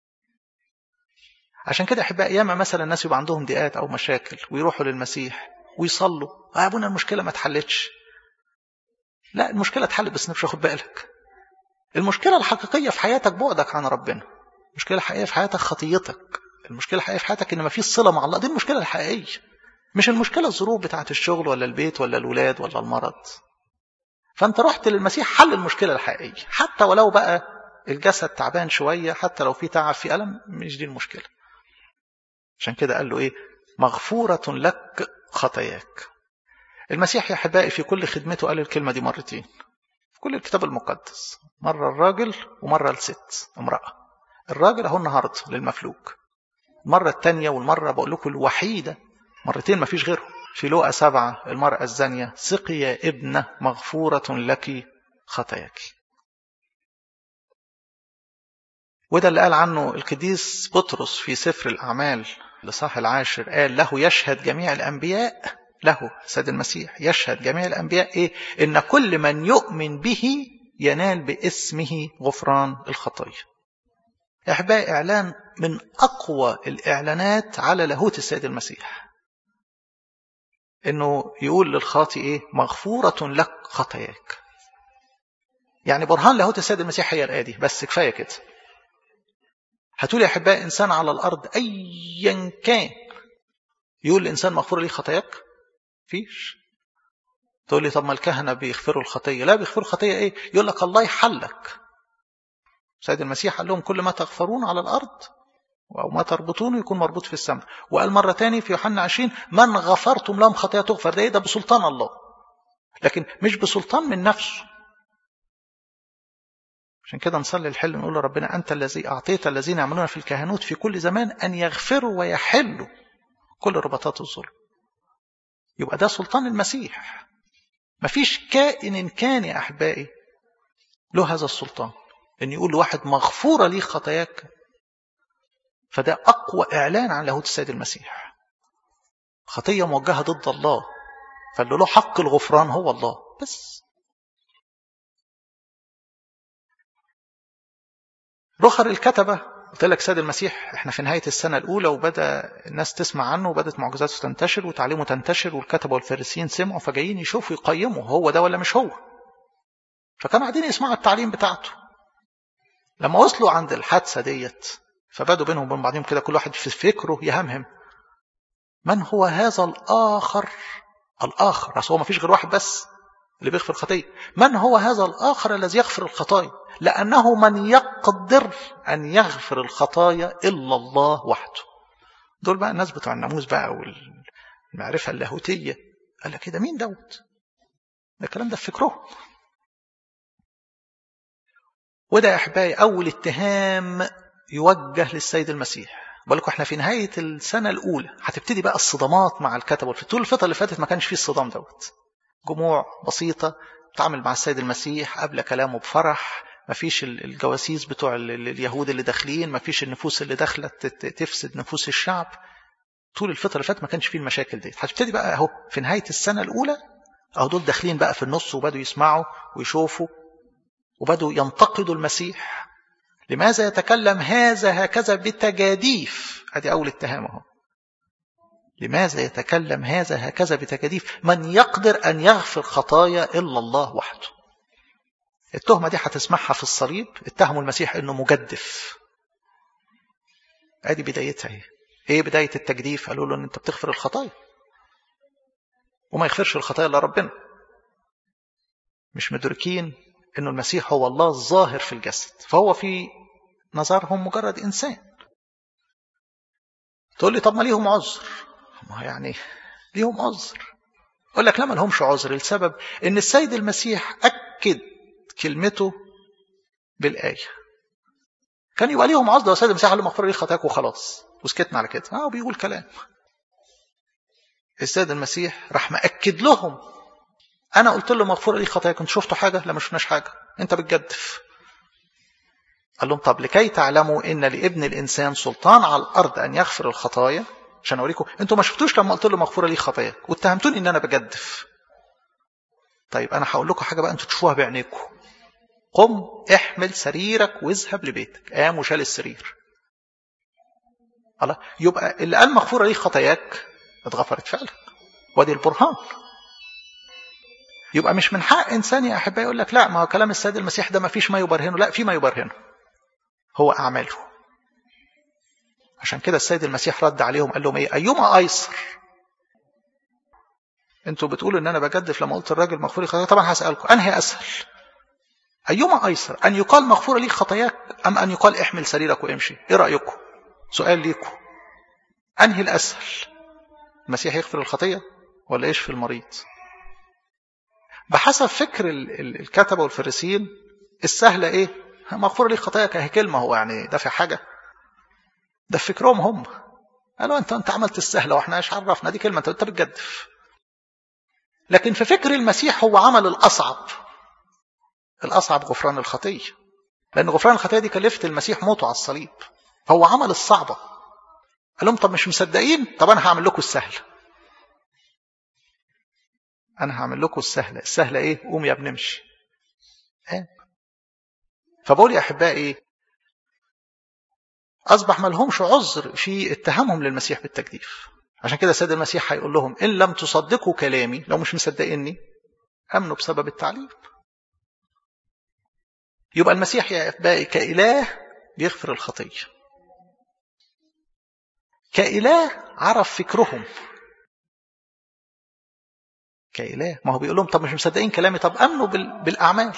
عشان كده أحباء ياما مثلا الناس يبقى عندهم ضيقات أو مشاكل ويروحوا للمسيح ويصلوا آه يا ابونا المشكله ما اتحلتش لا المشكله اتحلت بس مش واخد بالك المشكله الحقيقيه في حياتك بعدك عن ربنا المشكله الحقيقيه في حياتك خطيتك المشكله الحقيقيه في حياتك ان ما فيش صله مع الله دي المشكله الحقيقيه مش المشكله الظروف بتاعت الشغل ولا البيت ولا الولاد ولا المرض فانت رحت للمسيح حل المشكله الحقيقيه حتى ولو بقى الجسد تعبان شويه حتى لو في تعب في الم مش دي المشكله عشان كده قال له ايه مغفوره لك خطاياك المسيح يا احبائي في كل خدمته قال الكلمه دي مرتين في كل الكتاب المقدس مره الراجل ومره الست امراه الراجل اهو النهارده للمفلوج المره الثانيه والمره بقول لكم الوحيده مرتين ما فيش غيرهم في لوقا سبعة المرأة الزانية سقي يا ابنة مغفورة لك خطاياك وده اللي قال عنه القديس بطرس في سفر الأعمال لصاح العاشر قال له يشهد جميع الأنبياء له سيد المسيح يشهد جميع الأنبياء إيه؟ إن كل من يؤمن به ينال باسمه غفران الخطايا إحباء إعلان من أقوى الإعلانات على لاهوت السيد المسيح إنه يقول للخاطئ إيه مغفورة لك خطاياك يعني برهان لاهوت السيد المسيح هي الآية دي بس كفاية كده هتقول يا أحباء إنسان على الأرض أيا كان يقول الإنسان مغفور لي خطاياك فيش تقول لي طب ما الكهنة بيغفروا الخطية لا بيغفروا الخطية إيه يقول لك الله يحلك سيد المسيح قال لهم كل ما تغفرون على الأرض أو ما تربطونه يكون مربوط في السماء وقال مرة تاني في يوحنا 20 من غفرتم لهم خطايا تغفر ده إيه ده بسلطان الله لكن مش بسلطان من نفسه عشان كده نصلي الحل نقول له ربنا أنت الذي أعطيت الذين يعملون في الكهنوت في كل زمان أن يغفروا ويحلوا كل ربطات الظلم يبقى ده سلطان المسيح مفيش كائن كان يا أحبائي له هذا السلطان أن يقول لواحد مغفورة لي خطاياك فده أقوى إعلان عن لاهوت السيد المسيح خطية موجهة ضد الله فاللي له حق الغفران هو الله بس رخر الكتبة قلت لك سيد المسيح احنا في نهاية السنة الأولى وبدأ الناس تسمع عنه وبدأت معجزاته تنتشر وتعليمه تنتشر والكتبة والفارسيين سمعوا فجايين يشوفوا يقيموا هو ده ولا مش هو فكانوا قاعدين يسمعوا التعليم بتاعته لما وصلوا عند الحادثة ديت فبدوا بينهم وبين بعضهم كده كل واحد في فكره يهمهم من هو هذا الآخر الآخر أصل هو ما فيش غير واحد بس اللي بيغفر الخطية من هو هذا الآخر الذي يغفر الخطايا لأنه من يقدر أن يغفر الخطايا إلا الله وحده دول بقى الناس بتوع الناموس بقى والمعرفة اللاهوتية قال لك كده مين دوت ده الكلام ده في فكرهم وده يا أحبائي أول اتهام يوجه للسيد المسيح بقول لكم احنا في نهاية السنة الأولى هتبتدي بقى الصدمات مع الكتب في طول الفترة اللي فاتت ما كانش فيه الصدام دوت جموع بسيطة تعامل مع السيد المسيح قبل كلامه بفرح ما فيش الجواسيس بتوع اليهود اللي داخلين ما فيش النفوس اللي داخلة تفسد نفوس الشعب طول الفترة اللي فاتت ما كانش فيه المشاكل دي هتبتدي بقى اهو في نهاية السنة الأولى اهو دول داخلين بقى في النص وبدوا يسمعوا ويشوفوا وبدوا ينتقدوا المسيح لماذا يتكلم هذا هكذا بتجاديف ادي اول اتهام اهو لماذا يتكلم هذا هكذا بتجاديف من يقدر ان يغفر خطايا الا الله وحده التهمه دي هتسمعها في الصليب اتهموا المسيح انه مجدف ادي بدايتها ايه ايه بدايه التجديف قالوا له ان انت بتغفر الخطايا وما يغفرش الخطايا الا ربنا مش مدركين انه المسيح هو الله الظاهر في الجسد فهو في نظرهم مجرد انسان تقول لي طب ما ليهم عذر ما يعني ليهم عذر اقول لك لا ما لهمش عذر السبب ان السيد المسيح اكد كلمته بالايه كان يبقى ليهم عذر السيد المسيح قال له مغفور لي خطاياك وخلاص وسكتنا على كده اه بيقول كلام السيد المسيح راح مأكد لهم انا قلت له مغفور لي خطاياك انتوا شفتوا حاجه لا ما شفناش حاجه انت بتجدف قال لهم طب لكي تعلموا ان لابن الانسان سلطان على الارض ان يغفر الخطايا عشان اوريكم انتوا ما شفتوش لما قلت له مغفوره لي خطاياك واتهمتوني ان انا بجدف طيب انا هقول لكم حاجه بقى انتوا تشوفوها بعينيكم قم احمل سريرك واذهب لبيتك قام وشال السرير الله يبقى اللي قال مغفوره لي خطاياك اتغفرت فعلا ودي البرهان يبقى مش من حق انسان يا احبائي يقول لك لا ما هو كلام السيد المسيح ده ما فيش ما يبرهنه لا في ما يبرهنه هو اعماله عشان كده السيد المسيح رد عليهم قال لهم ايه ايما ايسر انتوا بتقولوا ان انا بجدف لما قلت الراجل مغفور لي خطاياك طبعا هسالكم انهي اسهل ايما ايسر ان يقال مغفور لي خطاياك ام ان يقال احمل سريرك وامشي ايه رايكم سؤال ليكم انهي الاسهل المسيح يغفر الخطيه ولا يشفي المريض بحسب فكر الكتبه والفريسيين السهله ايه مغفور لي خطاياك اهي كلمه هو يعني ده في حاجه ده في فكرهم هم قالوا انت انت عملت السهله واحنا ايش عرفنا دي كلمه انت انت بتجدف لكن في فكر المسيح هو عمل الاصعب الاصعب غفران الخطيه لان غفران الخطيه دي كلفت المسيح موته على الصليب فهو عمل الصعبه قال لهم طب مش مصدقين طب انا هعمل لكم السهل انا هعمل لكم السهله السهله ايه قوم يا ابني امشي إيه؟ فبقول يا احبائي اصبح ما لهمش عذر في اتهامهم للمسيح بالتجديف عشان كده السيد المسيح هيقول لهم ان لم تصدقوا كلامي لو مش مصدقيني امنوا بسبب التعليم يبقى المسيح يا احبائي كاله بيغفر الخطيه كاله عرف فكرهم كاله ما هو بيقول لهم طب مش مصدقين كلامي طب امنوا بالاعمال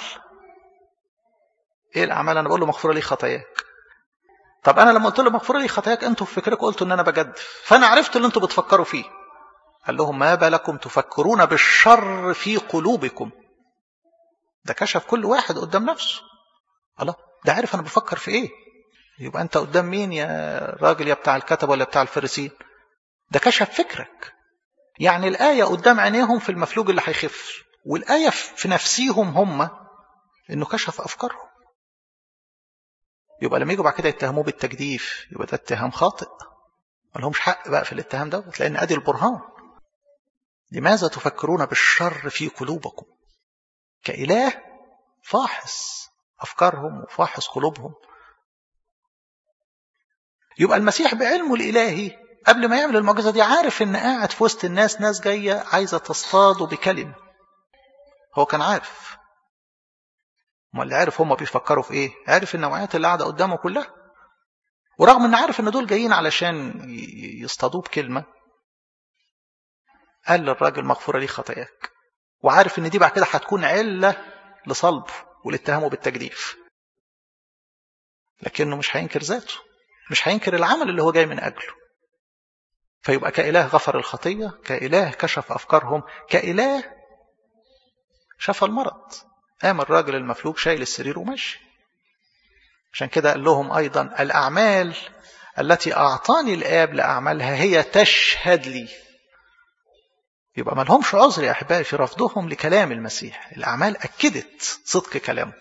ايه الاعمال انا بقول له مغفوره لي خطاياك طب انا لما قلت له مغفوره لي خطاياك انتوا في فكركم قلتوا ان انا بجدف فانا عرفت اللي انتوا بتفكروا فيه قال لهم ما بالكم تفكرون بالشر في قلوبكم ده كشف كل واحد قدام نفسه الله ده عارف انا بفكر في ايه يبقى انت قدام مين يا راجل يا بتاع الكتب ولا بتاع الفريسين ده كشف فكرك يعني الآية قدام عينيهم في المفلوج اللي هيخف والآية في نفسيهم هم انه كشف افكارهم يبقى لما يجوا بعد كده يتهموه بالتجديف يبقى ده اتهام خاطئ ما لهمش حق بقى في الاتهام دوت لان ادي البرهان لماذا تفكرون بالشر في قلوبكم كإله فاحص أفكارهم وفاحص قلوبهم يبقى المسيح بعلمه الإلهي قبل ما يعمل المعجزة دي عارف إن قاعد في وسط الناس ناس جاية عايزة تصطاده بكلمة هو كان عارف ما اللي عارف هم بيفكروا في ايه عارف النوعيات اللي قاعده قدامه كلها ورغم ان عارف ان دول جايين علشان يصطادوه بكلمه قال للراجل مغفوره لي خطاياك وعارف ان دي بعد كده هتكون عله لصلبه ولاتهامه بالتجديف لكنه مش هينكر ذاته مش هينكر العمل اللي هو جاي من اجله فيبقى كإله غفر الخطيه كإله كشف افكارهم كإله شفى المرض قام الراجل المفلوج شايل السرير ومشي عشان كده قال لهم أيضا الأعمال التي أعطاني الآب لأعملها هي تشهد لي يبقى ما لهمش عذر يا أحبائي في رفضهم لكلام المسيح الأعمال أكدت صدق كلامه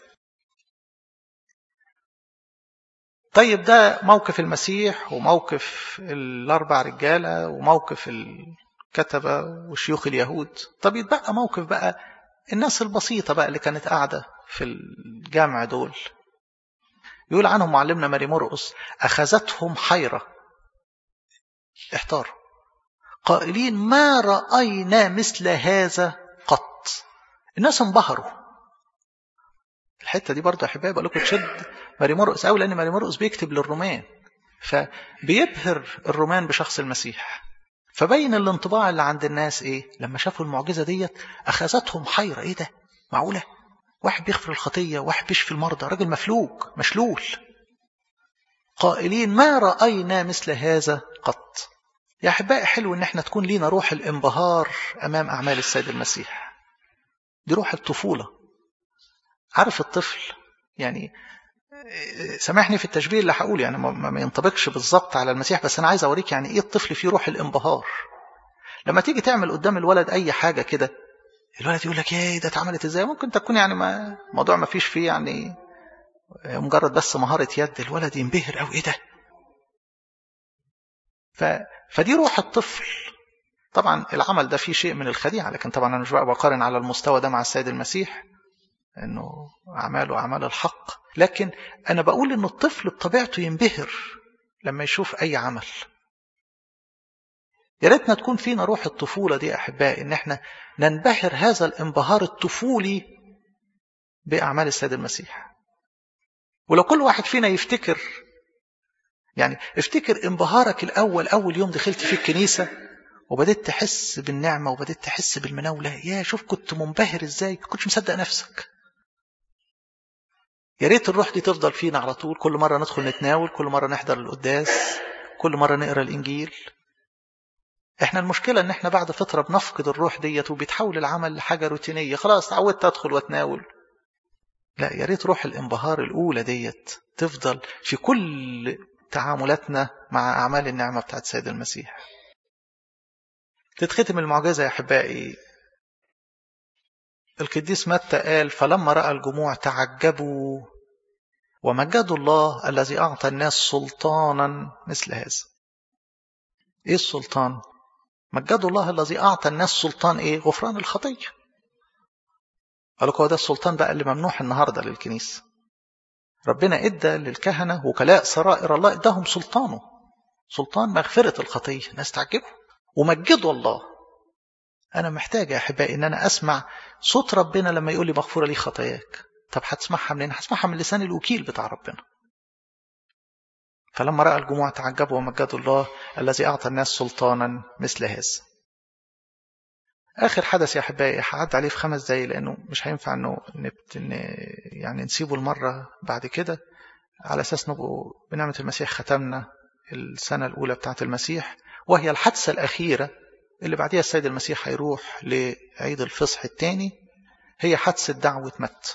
طيب ده موقف المسيح وموقف الأربع رجالة وموقف الكتبة وشيوخ اليهود طب يتبقى موقف بقى الناس البسيطة بقى اللي كانت قاعدة في الجامع دول يقول عنهم معلمنا ماري مرقس أخذتهم حيرة احتاروا قائلين ما رأينا مثل هذا قط الناس انبهروا الحتة دي برضه يا حبايبي بقول لكم تشد ماري مرقس أوي لأن ماري مرقس بيكتب للرومان فبيبهر الرومان بشخص المسيح فبين الانطباع اللي عند الناس ايه لما شافوا المعجزه ديت اخذتهم حيره ايه ده معقوله واحد بيغفر الخطيه واحد بيشفي المرضى راجل مفلوج مشلول قائلين ما راينا مثل هذا قط يا احبائي حلو ان احنا تكون لينا روح الانبهار امام اعمال السيد المسيح دي روح الطفوله عارف الطفل يعني سامحني في التشبيه اللي هقوله يعني ما ينطبقش بالظبط على المسيح بس انا عايز اوريك يعني ايه الطفل فيه روح الانبهار لما تيجي تعمل قدام الولد اي حاجه كده الولد يقول لك ايه ده اتعملت ازاي ممكن تكون يعني ما موضوع ما فيش فيه يعني مجرد بس مهاره يد الولد ينبهر او ايه ده ف... فدي روح الطفل طبعا العمل ده فيه شيء من الخديعه لكن طبعا انا مش بقى بقارن على المستوى ده مع السيد المسيح انه اعماله اعمال الحق لكن انا بقول ان الطفل بطبيعته ينبهر لما يشوف اي عمل يا ريتنا تكون فينا روح الطفولة دي أحبائي إن احنا ننبهر هذا الانبهار الطفولي بأعمال السيد المسيح ولو كل واحد فينا يفتكر يعني افتكر انبهارك الأول أول يوم دخلت فيه الكنيسة وبدأت تحس بالنعمة وبدأت تحس بالمناولة يا شوف كنت منبهر ازاي كنتش مصدق نفسك يا ريت الروح دي تفضل فينا على طول كل مرة ندخل نتناول كل مرة نحضر القداس كل مرة نقرا الإنجيل احنا المشكلة ان احنا بعد فترة بنفقد الروح ديت وبيتحول العمل لحاجة روتينية خلاص تعودت ادخل واتناول لا يا ريت روح الانبهار الاولى ديت تفضل في كل تعاملاتنا مع اعمال النعمة بتاعت سيد المسيح تتختم المعجزة يا احبائي القديس متى قال فلما رأى الجموع تعجبوا ومجدوا الله الذي أعطى الناس سلطانا مثل هذا إيه السلطان؟ مجدوا الله الذي أعطى الناس سلطان إيه؟ غفران الخطية قالوا هو ده السلطان بقى اللي ممنوح النهاردة للكنيسة ربنا إدى للكهنة وكلاء سرائر الله إداهم سلطانه سلطان مغفرة الخطية ناس تعجبوا ومجدوا الله أنا محتاج يا أحبائي إن أنا أسمع صوت ربنا لما يقول لي مغفورة لي خطاياك طب هتسمعها منين؟ هتسمعها من لسان الوكيل بتاع ربنا فلما رأى الجموع تعجبوا ومجدوا الله الذي أعطى الناس سلطانا مثل هذا آخر حدث يا أحبائي هعد عليه في خمس دقايق لأنه مش هينفع إنه نبت... يعني نسيبه المرة بعد كده على أساس نبقوا بنعمة المسيح ختمنا السنة الأولى بتاعة المسيح وهي الحادثة الأخيرة اللي بعديها السيد المسيح هيروح لعيد الفصح الثاني هي حادثة دعوة مت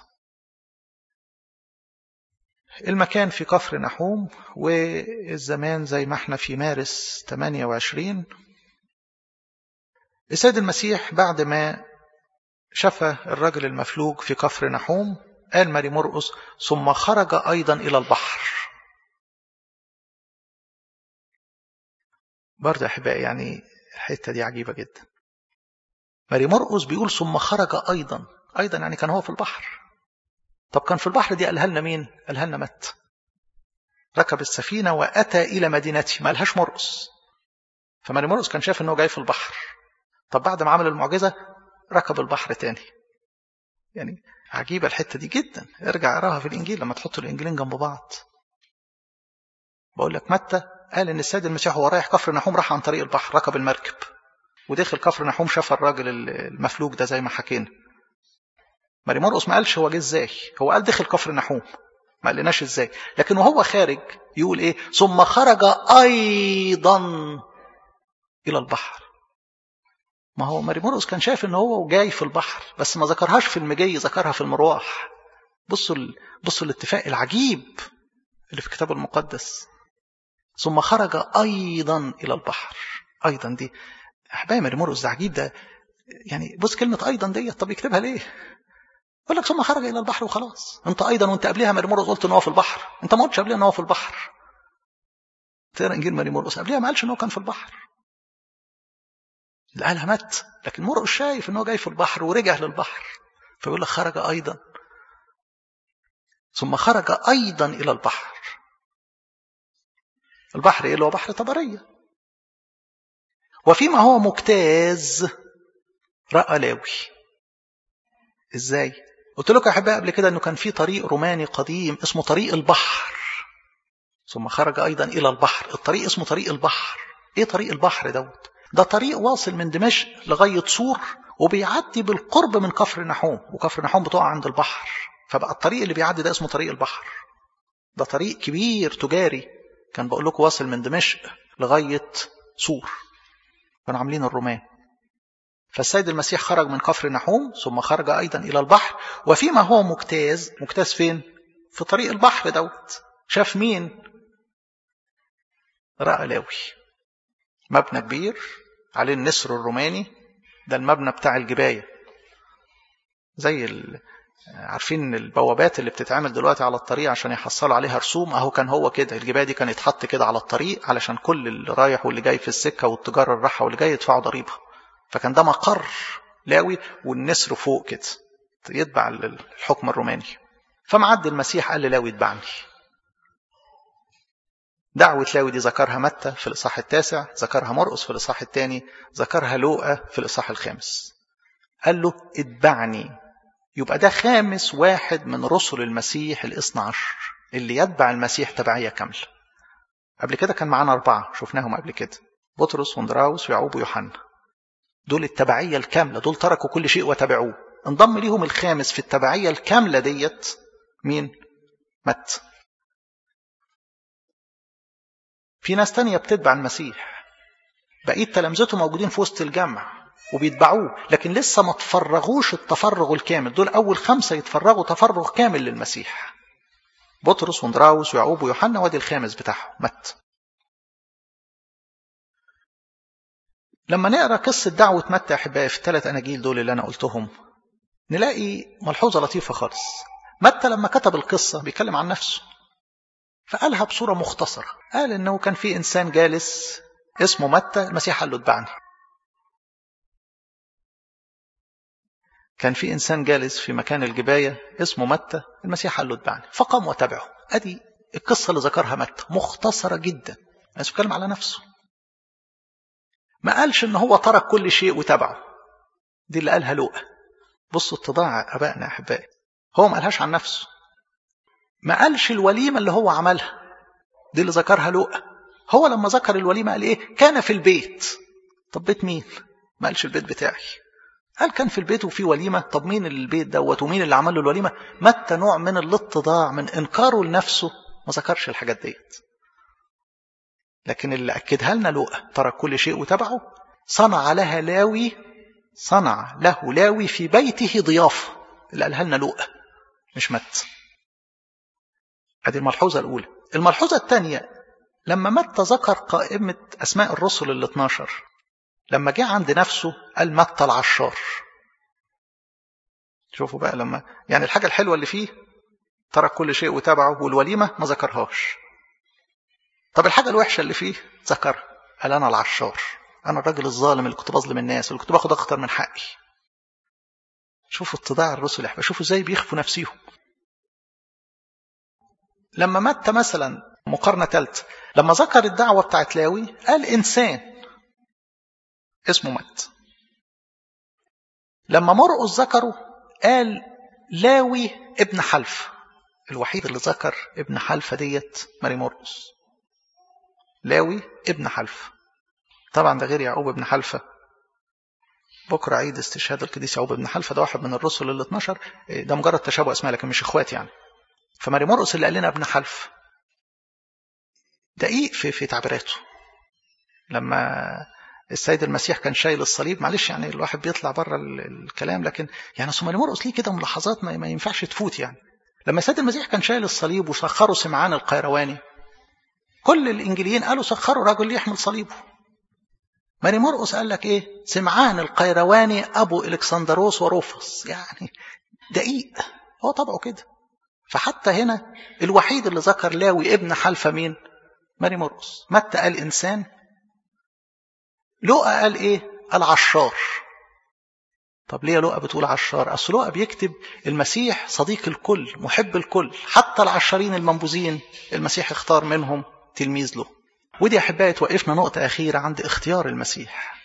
المكان في كفر نحوم والزمان زي ما احنا في مارس 28 السيد المسيح بعد ما شفى الرجل المفلوج في كفر نحوم قال ماري مرقس ثم خرج أيضا إلى البحر برضه أحبائي يعني الحتة دي عجيبة جدا ماري مرقس بيقول ثم خرج أيضا أيضا يعني كان هو في البحر طب كان في البحر دي قالها لنا مين قالها لنا مت ركب السفينة وأتى إلى مدينته ما قالهاش مرقس فماري مرقس كان شايف أنه جاي في البحر طب بعد ما عمل المعجزة ركب البحر تاني يعني عجيبة الحتة دي جدا ارجع اقراها في الإنجيل لما تحط الإنجيلين جنب بعض بقول لك متى قال ان السيد المسيح وهو رايح كفر نحوم راح عن طريق البحر ركب المركب ودخل كفر نحوم شاف الراجل المفلوج ده زي ما حكينا ماري مرقس ما قالش هو جه ازاي هو قال دخل كفر نحوم ما قالناش ازاي لكن وهو خارج يقول ايه ثم خرج ايضا الى البحر ما هو ماري مرقس كان شايف ان هو جاي في البحر بس ما ذكرهاش في المجي ذكرها في المروح بصوا ال... بصوا الاتفاق العجيب اللي في الكتاب المقدس ثم خرج ايضا الى البحر ايضا دي احبائي ماري مرقس ده عجيب ده يعني بص كلمه ايضا ديت طب يكتبها ليه يقول لك ثم خرج الى البحر وخلاص انت ايضا وانت قبلها ماري مرقس قلت ان هو في البحر انت ما قلتش قبلها ان هو في البحر تقرا انجيل ماري مرقس قبلها ما قالش ان هو كان في البحر اللي قالها مات لكن مرقس شايف ان هو جاي في البحر ورجع للبحر فيقول لك خرج ايضا ثم خرج ايضا الى البحر البحر ايه اللي هو بحر طبريه وفيما هو مجتاز راى لاوي ازاي قلت لكم يا احبائي قبل كده انه كان في طريق روماني قديم اسمه طريق البحر ثم خرج ايضا الى البحر الطريق اسمه طريق البحر ايه طريق البحر دوت ده طريق واصل من دمشق لغايه صور وبيعدي بالقرب من كفر نحوم وكفر نحوم بتقع عند البحر فبقى الطريق اللي بيعدي ده اسمه طريق البحر ده طريق كبير تجاري كان بقول لكم واصل من دمشق لغايه صور كانوا عاملين الرومان فالسيد المسيح خرج من كفر نحوم ثم خرج أيضا إلى البحر وفيما هو مجتاز مجتاز فين؟ في طريق البحر دوت شاف مين؟ رأى لاوي مبنى كبير عليه النسر الروماني ده المبنى بتاع الجباية زي ال... عارفين البوابات اللي بتتعمل دلوقتي على الطريق عشان يحصلوا عليها رسوم اهو كان هو كده الجباية دي كان يتحط كده على الطريق علشان كل اللي رايح واللي جاي في السكة والتجار اللي رايحة واللي جاي يدفعوا ضريبة فكان ده مقر لاوي والنسر فوق كده يتبع الحكم الروماني فمعدي المسيح قال للاوي اتبعني دعوة لاوي دي ذكرها متى في الإصحاح التاسع ذكرها مرقس في الإصحاح الثاني ذكرها لوقا في الإصحاح الخامس قال له اتبعني يبقى ده خامس واحد من رسل المسيح الاثنى عشر اللي يتبع المسيح تبعية كاملة قبل كده كان معانا أربعة شفناهم قبل كده بطرس وندراوس ويعقوب ويوحنا دول التبعية الكاملة دول تركوا كل شيء وتبعوه انضم ليهم الخامس في التبعية الكاملة ديت مين؟ مت في ناس تانية بتتبع المسيح بقية تلامذته موجودين في وسط الجمع وبيتبعوه لكن لسه ما تفرغوش التفرغ الكامل دول أول خمسة يتفرغوا تفرغ كامل للمسيح بطرس وندراوس ويعقوب ويوحنا وادي الخامس بتاعهم مت لما نقرا قصه دعوه متى يا احبائي في الثلاث اناجيل دول اللي انا قلتهم نلاقي ملحوظه لطيفه خالص متى لما كتب القصه بيتكلم عن نفسه فقالها بصوره مختصره قال انه كان في انسان جالس اسمه متى المسيح قال له اتبعني كان في انسان جالس في مكان الجبايه اسمه متى المسيح قال له اتبعني فقام وتبعه ادي القصه اللي ذكرها متى مختصره جدا الناس بيتكلم على نفسه ما قالش ان هو ترك كل شيء وتبعه دي اللي قالها لوقا بصوا اتضاع ابائنا احبائي هو ما قالهاش عن نفسه ما قالش الوليمه اللي هو عملها دي اللي ذكرها لوقا هو لما ذكر الوليمه قال ايه كان في البيت طب بيت مين ما قالش البيت بتاعي قال كان في البيت وفي وليمه طب مين البيت دوت ومين اللي عمل له الوليمه متى نوع من الاتضاع من انكاره لنفسه ما ذكرش الحاجات ديت لكن اللي أكدها لنا لوقا ترك كل شيء وتبعه صنع لها لاوي صنع له لاوي في بيته ضيافة اللي قالها لنا لوقا مش مت هذه الملحوظة الأولى الملحوظة الثانية لما متى ذكر قائمة أسماء الرسل ال 12 لما جه عند نفسه قال متى العشار شوفوا بقى لما يعني الحاجة الحلوة اللي فيه ترك كل شيء وتبعه والوليمة ما ذكرهاش طب الحاجة الوحشة اللي فيه ذكرها قال أنا العشار أنا الراجل الظالم اللي كنت بظلم الناس اللي كنت باخد أكتر من حقي شوفوا اتضاع الرسل يا شوفوا ازاي بيخفوا نفسيهم لما مات مثلا مقارنة ثالثة لما ذكر الدعوة بتاعت لاوي قال إنسان اسمه مات لما مرقس ذكره قال لاوي ابن حلف الوحيد اللي ذكر ابن حلفة ديت ماري مرقس لاوي ابن حلفة طبعا ده غير يعقوب ابن حلفة بكرة عيد استشهاد القديس يعقوب ابن حلفة ده واحد من الرسل ال 12 ده مجرد تشابه اسماء لكن مش اخوات يعني فماري مرقس اللي قال لنا ابن حلف دقيق في في تعبيراته لما السيد المسيح كان شايل الصليب معلش يعني الواحد بيطلع بره الكلام لكن يعني اصل ماري مرقس ليه كده ملاحظات ما, ما ينفعش تفوت يعني لما السيد المسيح كان شايل الصليب وسخروا سمعان القيرواني كل الانجيليين قالوا سخروا رجل يحمل صليبه ماري مرقس قال لك ايه سمعان القيرواني ابو الكسندروس وروفس يعني دقيق هو طبعه كده فحتى هنا الوحيد اللي ذكر لاوي ابن حلفة مين ماري مرقس متى قال انسان لوقا قال ايه قال عشار طب ليه لوقا بتقول عشار اصل لوقا بيكتب المسيح صديق الكل محب الكل حتى العشارين المنبوذين المسيح اختار منهم تلميذ له ودي احبائي توقفنا نقطه اخيره عند اختيار المسيح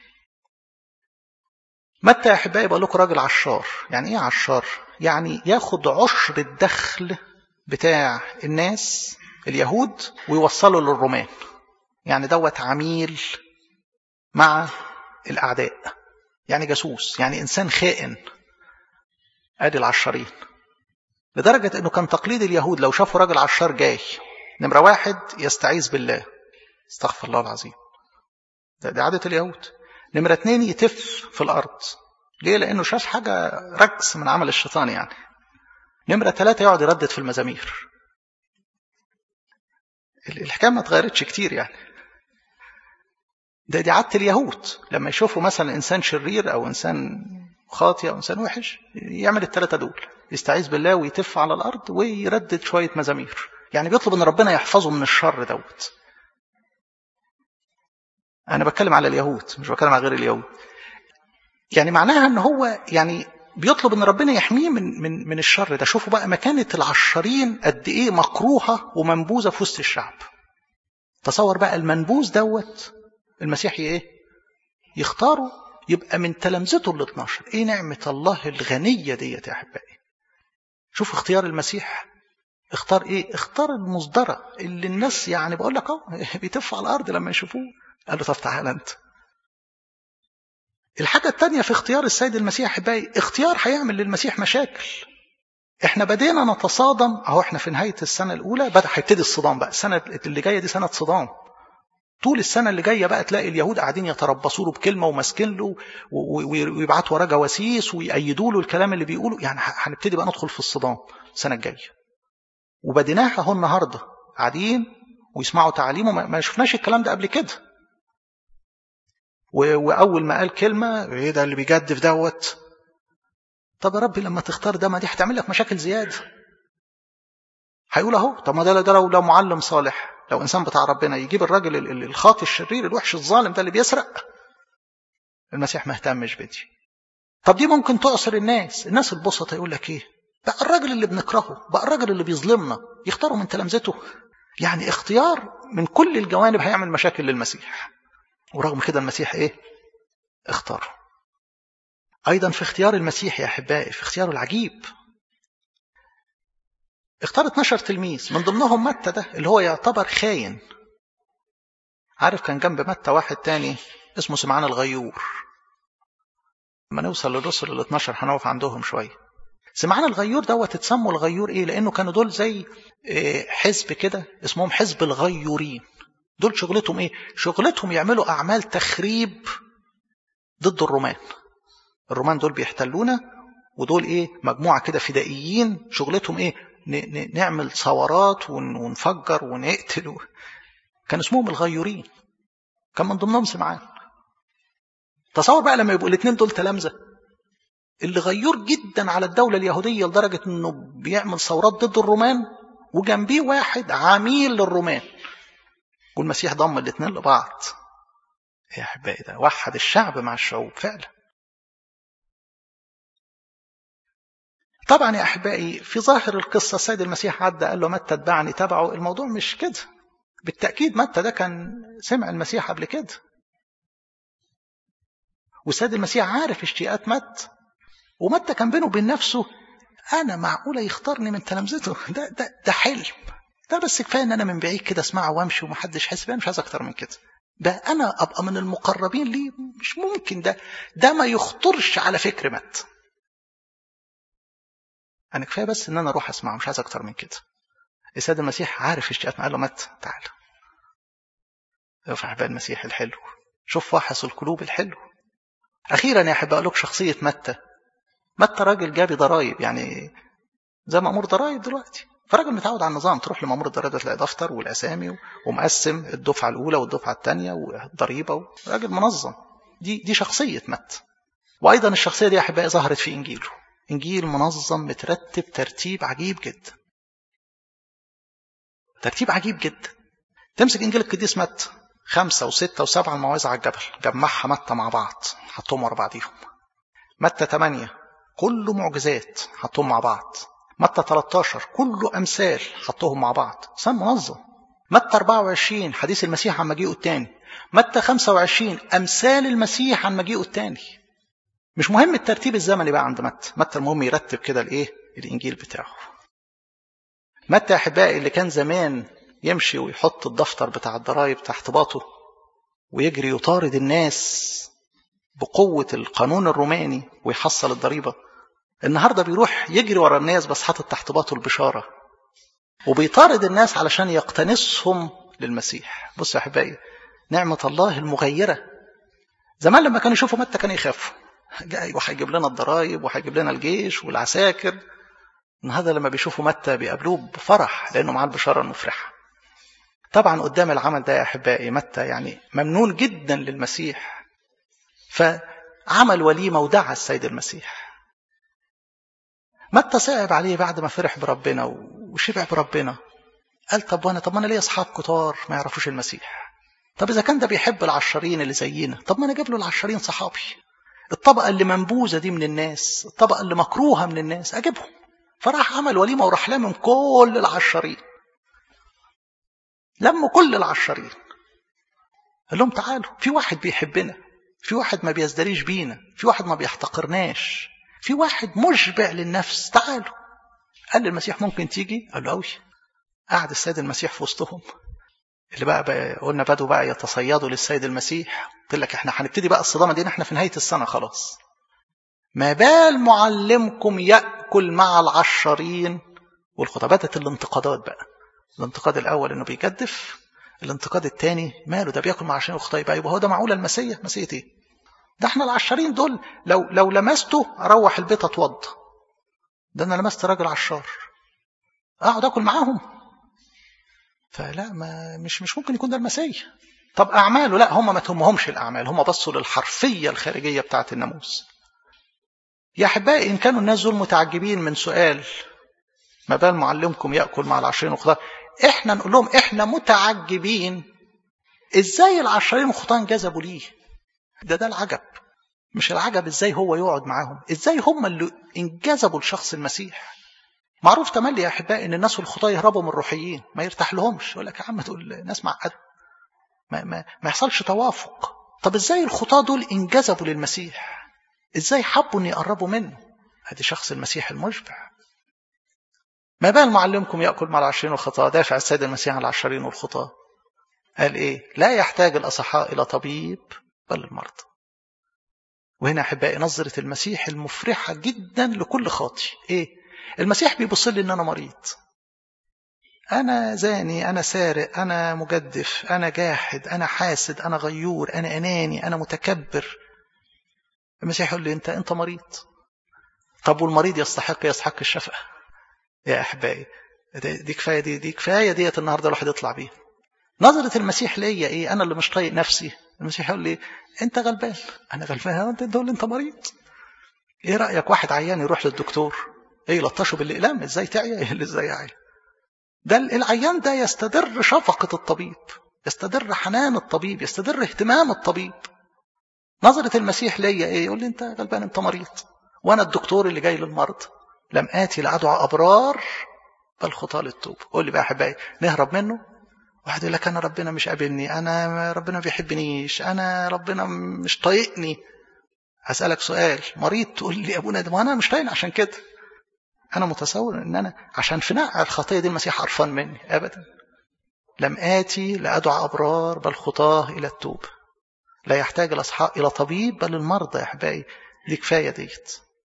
متى يا احبائي بقول لكم راجل عشار يعني ايه عشار يعني ياخد عشر الدخل بتاع الناس اليهود ويوصله للرومان يعني دوت عميل مع الاعداء يعني جاسوس يعني انسان خائن ادي العشارين لدرجه انه كان تقليد اليهود لو شافوا راجل عشار جاي نمره واحد يستعيذ بالله استغفر الله العظيم ده, ده عاده اليهود نمره اتنين يتف في الارض ليه لانه شاف حاجه رجس من عمل الشيطان يعني نمره ثلاثه يقعد يردد في المزامير الحكايه ما اتغيرتش كتير يعني ده دي عاده اليهود لما يشوفوا مثلا انسان شرير او انسان خاطئ او انسان وحش يعمل الثلاثه دول يستعيذ بالله ويتف على الارض ويردد شويه مزامير يعني بيطلب ان ربنا يحفظه من الشر دوت انا بتكلم على اليهود مش بتكلم على غير اليهود يعني معناها ان هو يعني بيطلب ان ربنا يحميه من من من الشر ده شوفوا بقى مكانه العشارين قد ايه مكروهه ومنبوذه في وسط الشعب تصور بقى المنبوذ دوت المسيح ايه يختاره يبقى من تلامذته ال 12 ايه نعمة الله الغنية ديت يا احبائي شوف اختيار المسيح اختار ايه اختار المصدرة اللي الناس يعني بقول لك اهو بيتفوا على الارض لما يشوفوه قال له طب تعالى انت الحاجة التانية في اختيار السيد المسيح احبائي اختيار هيعمل للمسيح مشاكل احنا بدينا نتصادم اهو احنا في نهاية السنة الاولى بدأ هيبتدي الصدام بقى السنة اللي جاية دي سنة صدام طول السنة اللي جاية بقى تلاقي اليهود قاعدين يتربصوا له بكلمة وماسكين له ويبعتوا وراه جواسيس ويأيدوا له الكلام اللي بيقوله يعني هنبتدي بقى ندخل في الصدام السنة الجاية وبديناها اهو النهارده قاعدين ويسمعوا تعليمه ما شفناش الكلام ده قبل كده واول ما قال كلمه ايه ده اللي بيجدف دوت طب يا ربي لما تختار ده ما دي هتعمل لك مشاكل زياده هيقول اهو طب ما ده ده لو لو معلم صالح لو انسان بتاع ربنا يجيب الراجل الخاطي الشرير الوحش الظالم ده اللي بيسرق المسيح ما اهتمش بدي طب دي ممكن تعصر الناس الناس البسطة يقول لك ايه بقى الراجل اللي بنكرهه بقى الراجل اللي بيظلمنا يختاروا من تلامذته يعني اختيار من كل الجوانب هيعمل مشاكل للمسيح ورغم كده المسيح ايه اختاره ايضا في اختيار المسيح يا احبائي في اختياره العجيب اختار 12 تلميذ من ضمنهم متى ده اللي هو يعتبر خاين عارف كان جنب متى واحد تاني اسمه سمعان الغيور لما نوصل للرسل ال 12 هنقف عندهم شويه سمعان الغيور دوت اتسموا الغيور ايه لانه كانوا دول زي حزب كده اسمهم حزب الغيورين دول شغلتهم ايه شغلتهم يعملوا اعمال تخريب ضد الرومان الرومان دول بيحتلونا ودول ايه مجموعه كده فدائيين شغلتهم ايه نعمل ثورات ونفجر ونقتل كان اسمهم الغيورين كان من ضمنهم سمعان تصور بقى لما يبقوا الاثنين دول تلامذه اللي غيور جدا على الدولة اليهودية لدرجة انه بيعمل ثورات ضد الرومان وجنبيه واحد عميل للرومان والمسيح ضم الاثنين لبعض يا احبائي ده وحد الشعب مع الشعوب فعلا طبعا يا احبائي في ظاهر القصه السيد المسيح عدى قال له متى اتبعني تبعه الموضوع مش كده بالتاكيد متى ده كان سمع المسيح قبل كده والسيد المسيح عارف اشتياقات متى ومتى كان بينه وبين نفسه انا معقوله يختارني من تلامذته ده ده ده حلم ده بس كفايه ان انا من بعيد كده اسمعه وامشي ومحدش حاسس بيا مش عايز اكتر من كده ده انا ابقى من المقربين ليه مش ممكن ده ده ما يخطرش على فكر مت انا كفايه بس ان انا اروح اسمعه مش عايز اكتر من كده السيد المسيح عارف اشتياقاتنا قال له مت تعال ارفع بقى المسيح الحلو شوف وحص القلوب الحلو اخيرا يا احب اقول لك شخصيه متى متى راجل جابي ضرايب يعني زي مأمور ضرايب دلوقتي فراجل متعود على النظام تروح لمأمور الضرايب تلاقي دفتر والاسامي ومقسم الدفعه الاولى والدفعه الثانيه والضريبه راجل منظم دي دي شخصيه متى وايضا الشخصيه دي يا احبائي ظهرت في انجيله انجيل منظم مترتب ترتيب عجيب جدا ترتيب عجيب جدا تمسك انجيل القديس متى خمسة وستة وسبعة المواعظ على الجبل جمعها متى مع بعض حطهم ورا بعضيهم متى 8 كله معجزات حطهم مع بعض متى 13 كله أمثال حطهم مع بعض سم منظم متى 24 حديث المسيح عن مجيئه الثاني متى 25 أمثال المسيح عن مجيئه الثاني مش مهم الترتيب الزمني بقى عند متى متى المهم يرتب كده الايه الانجيل بتاعه متى يا احبائي اللي كان زمان يمشي ويحط الدفتر بتاع الضرايب تحت باطه ويجري يطارد الناس بقوة القانون الروماني ويحصل الضريبة النهاردة بيروح يجري ورا الناس بس حاطط تحت باطه البشارة وبيطارد الناس علشان يقتنصهم للمسيح بصوا يا احبائي نعمة الله المغيرة زمان لما كانوا يشوفوا متى كانوا يخافوا جاي وهيجيب لنا الضرايب وهيجيب لنا الجيش والعساكر النهارده لما بيشوفوا متى بيقابلوه بفرح لانه معاه البشاره المفرحه طبعا قدام العمل ده يا احبائي متى يعني ممنون جدا للمسيح فعمل وليمه ودعا السيد المسيح متى صعب عليه بعد ما فرح بربنا وشبع بربنا قال طب وانا طب ما انا ليا اصحاب كتار ما يعرفوش المسيح طب اذا كان ده بيحب العشرين اللي زينا طب ما انا اجيب له العشرين صحابي الطبقه اللي منبوذه دي من الناس الطبقه اللي مكروهه من الناس اجيبهم فراح عمل وليمه وراح لامم كل العشرين لموا كل العشرين قال لهم تعالوا في واحد بيحبنا في واحد ما بيزدريش بينا في واحد ما بيحتقرناش في واحد مشبع للنفس تعالوا قال للمسيح ممكن تيجي قال له قوي قعد السيد المسيح في وسطهم اللي بقى, بقى قلنا بدوا بقى يتصيدوا للسيد المسيح قلت لك احنا هنبتدي بقى الصدامه دي احنا في نهايه السنه خلاص ما بال معلمكم ياكل مع العشرين والخطبات الانتقادات بقى الانتقاد الاول انه بيجدف الانتقاد الثاني ماله ده بياكل مع عشرين اخطاء يبقى يبقى هو ده معقوله المسيح مسيح ايه ده احنا العشرين دول لو لو لمسته اروح البيت اتوضى ده انا لمست راجل عشار اقعد اكل معاهم فلا ما مش مش ممكن يكون ده المسيح طب اعماله لا هم ما تهمهمش الاعمال هم بصوا للحرفيه الخارجيه بتاعه الناموس يا احبائي ان كانوا الناس دول متعجبين من سؤال ما بال معلمكم ياكل مع العشرين وخضار احنا نقول لهم احنا متعجبين ازاي العشرين وخطاه انجذبوا ليه ده ده العجب مش العجب ازاي هو يقعد معاهم ازاي هم اللي انجذبوا لشخص المسيح معروف تملي يا احبائي ان الناس والخطاه يهربوا من الروحيين ما يرتاح لهمش يقول لك يا عم تقول ناس معقده ما, ما, ما يحصلش توافق طب ازاي الخطاه دول انجذبوا للمسيح ازاي حبوا ان يقربوا منه ادي شخص المسيح المشبع ما بال معلمكم ياكل مع العشرين والخطاه دافع السيد المسيح عن العشرين والخطاه قال ايه لا يحتاج الاصحاء الى طبيب بل المرضى وهنا احبائي نظره المسيح المفرحه جدا لكل خاطي ايه المسيح بيبص لي ان انا مريض انا زاني انا سارق انا مجدف انا جاحد انا حاسد انا غيور انا اناني انا متكبر المسيح يقول لي انت انت مريض طب والمريض يستحق يستحق الشفقه يا احبائي دي كفايه دي دي كفايه ديت النهارده الواحد يطلع بيها نظره المسيح ليا ايه انا اللي مش طايق نفسي المسيح يقول لي انت غلبان انا غلبان انت تقول لي انت مريض ايه رايك واحد عيان يروح للدكتور ايه يلطشه بالاقلام ازاي تعيا ايه اللي ازاي يعيا ده العيان ده يستدر شفقة الطبيب يستدر حنان الطبيب يستدر اهتمام الطبيب نظرة المسيح ليا ايه يقول لي انت غلبان انت مريض وانا الدكتور اللي جاي للمرض لم اتي لادعى ابرار بل خطاه للتوب قول لي بقى احبائي نهرب منه واحد يقول لك انا ربنا مش قابلني انا ربنا ما بيحبنيش انا ربنا مش طايقني هسألك سؤال مريض تقول لي يا ابونا ده انا مش طايقني عشان كده انا متصور ان انا عشان في نقع الخطيه دي المسيح عرفان مني ابدا لم اتي لادعى ابرار بل خطاه الى التوب لا يحتاج الاصحاء الى طبيب بل المرضى يا احبائي دي كفايه ديت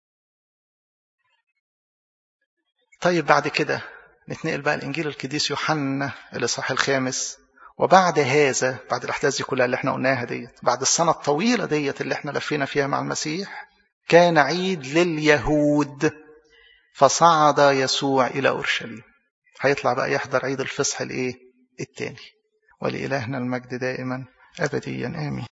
طيب بعد كده نتنقل بقى الانجيل القديس يوحنا الاصحاح الخامس وبعد هذا بعد الاحداث دي كلها اللي احنا قلناها ديت بعد السنه الطويله ديت اللي احنا لفينا فيها مع المسيح كان عيد لليهود فصعد يسوع إلى أورشليم هيطلع بقى يحضر عيد الفصح الإيه التاني ولإلهنا المجد دائما أبديا آمين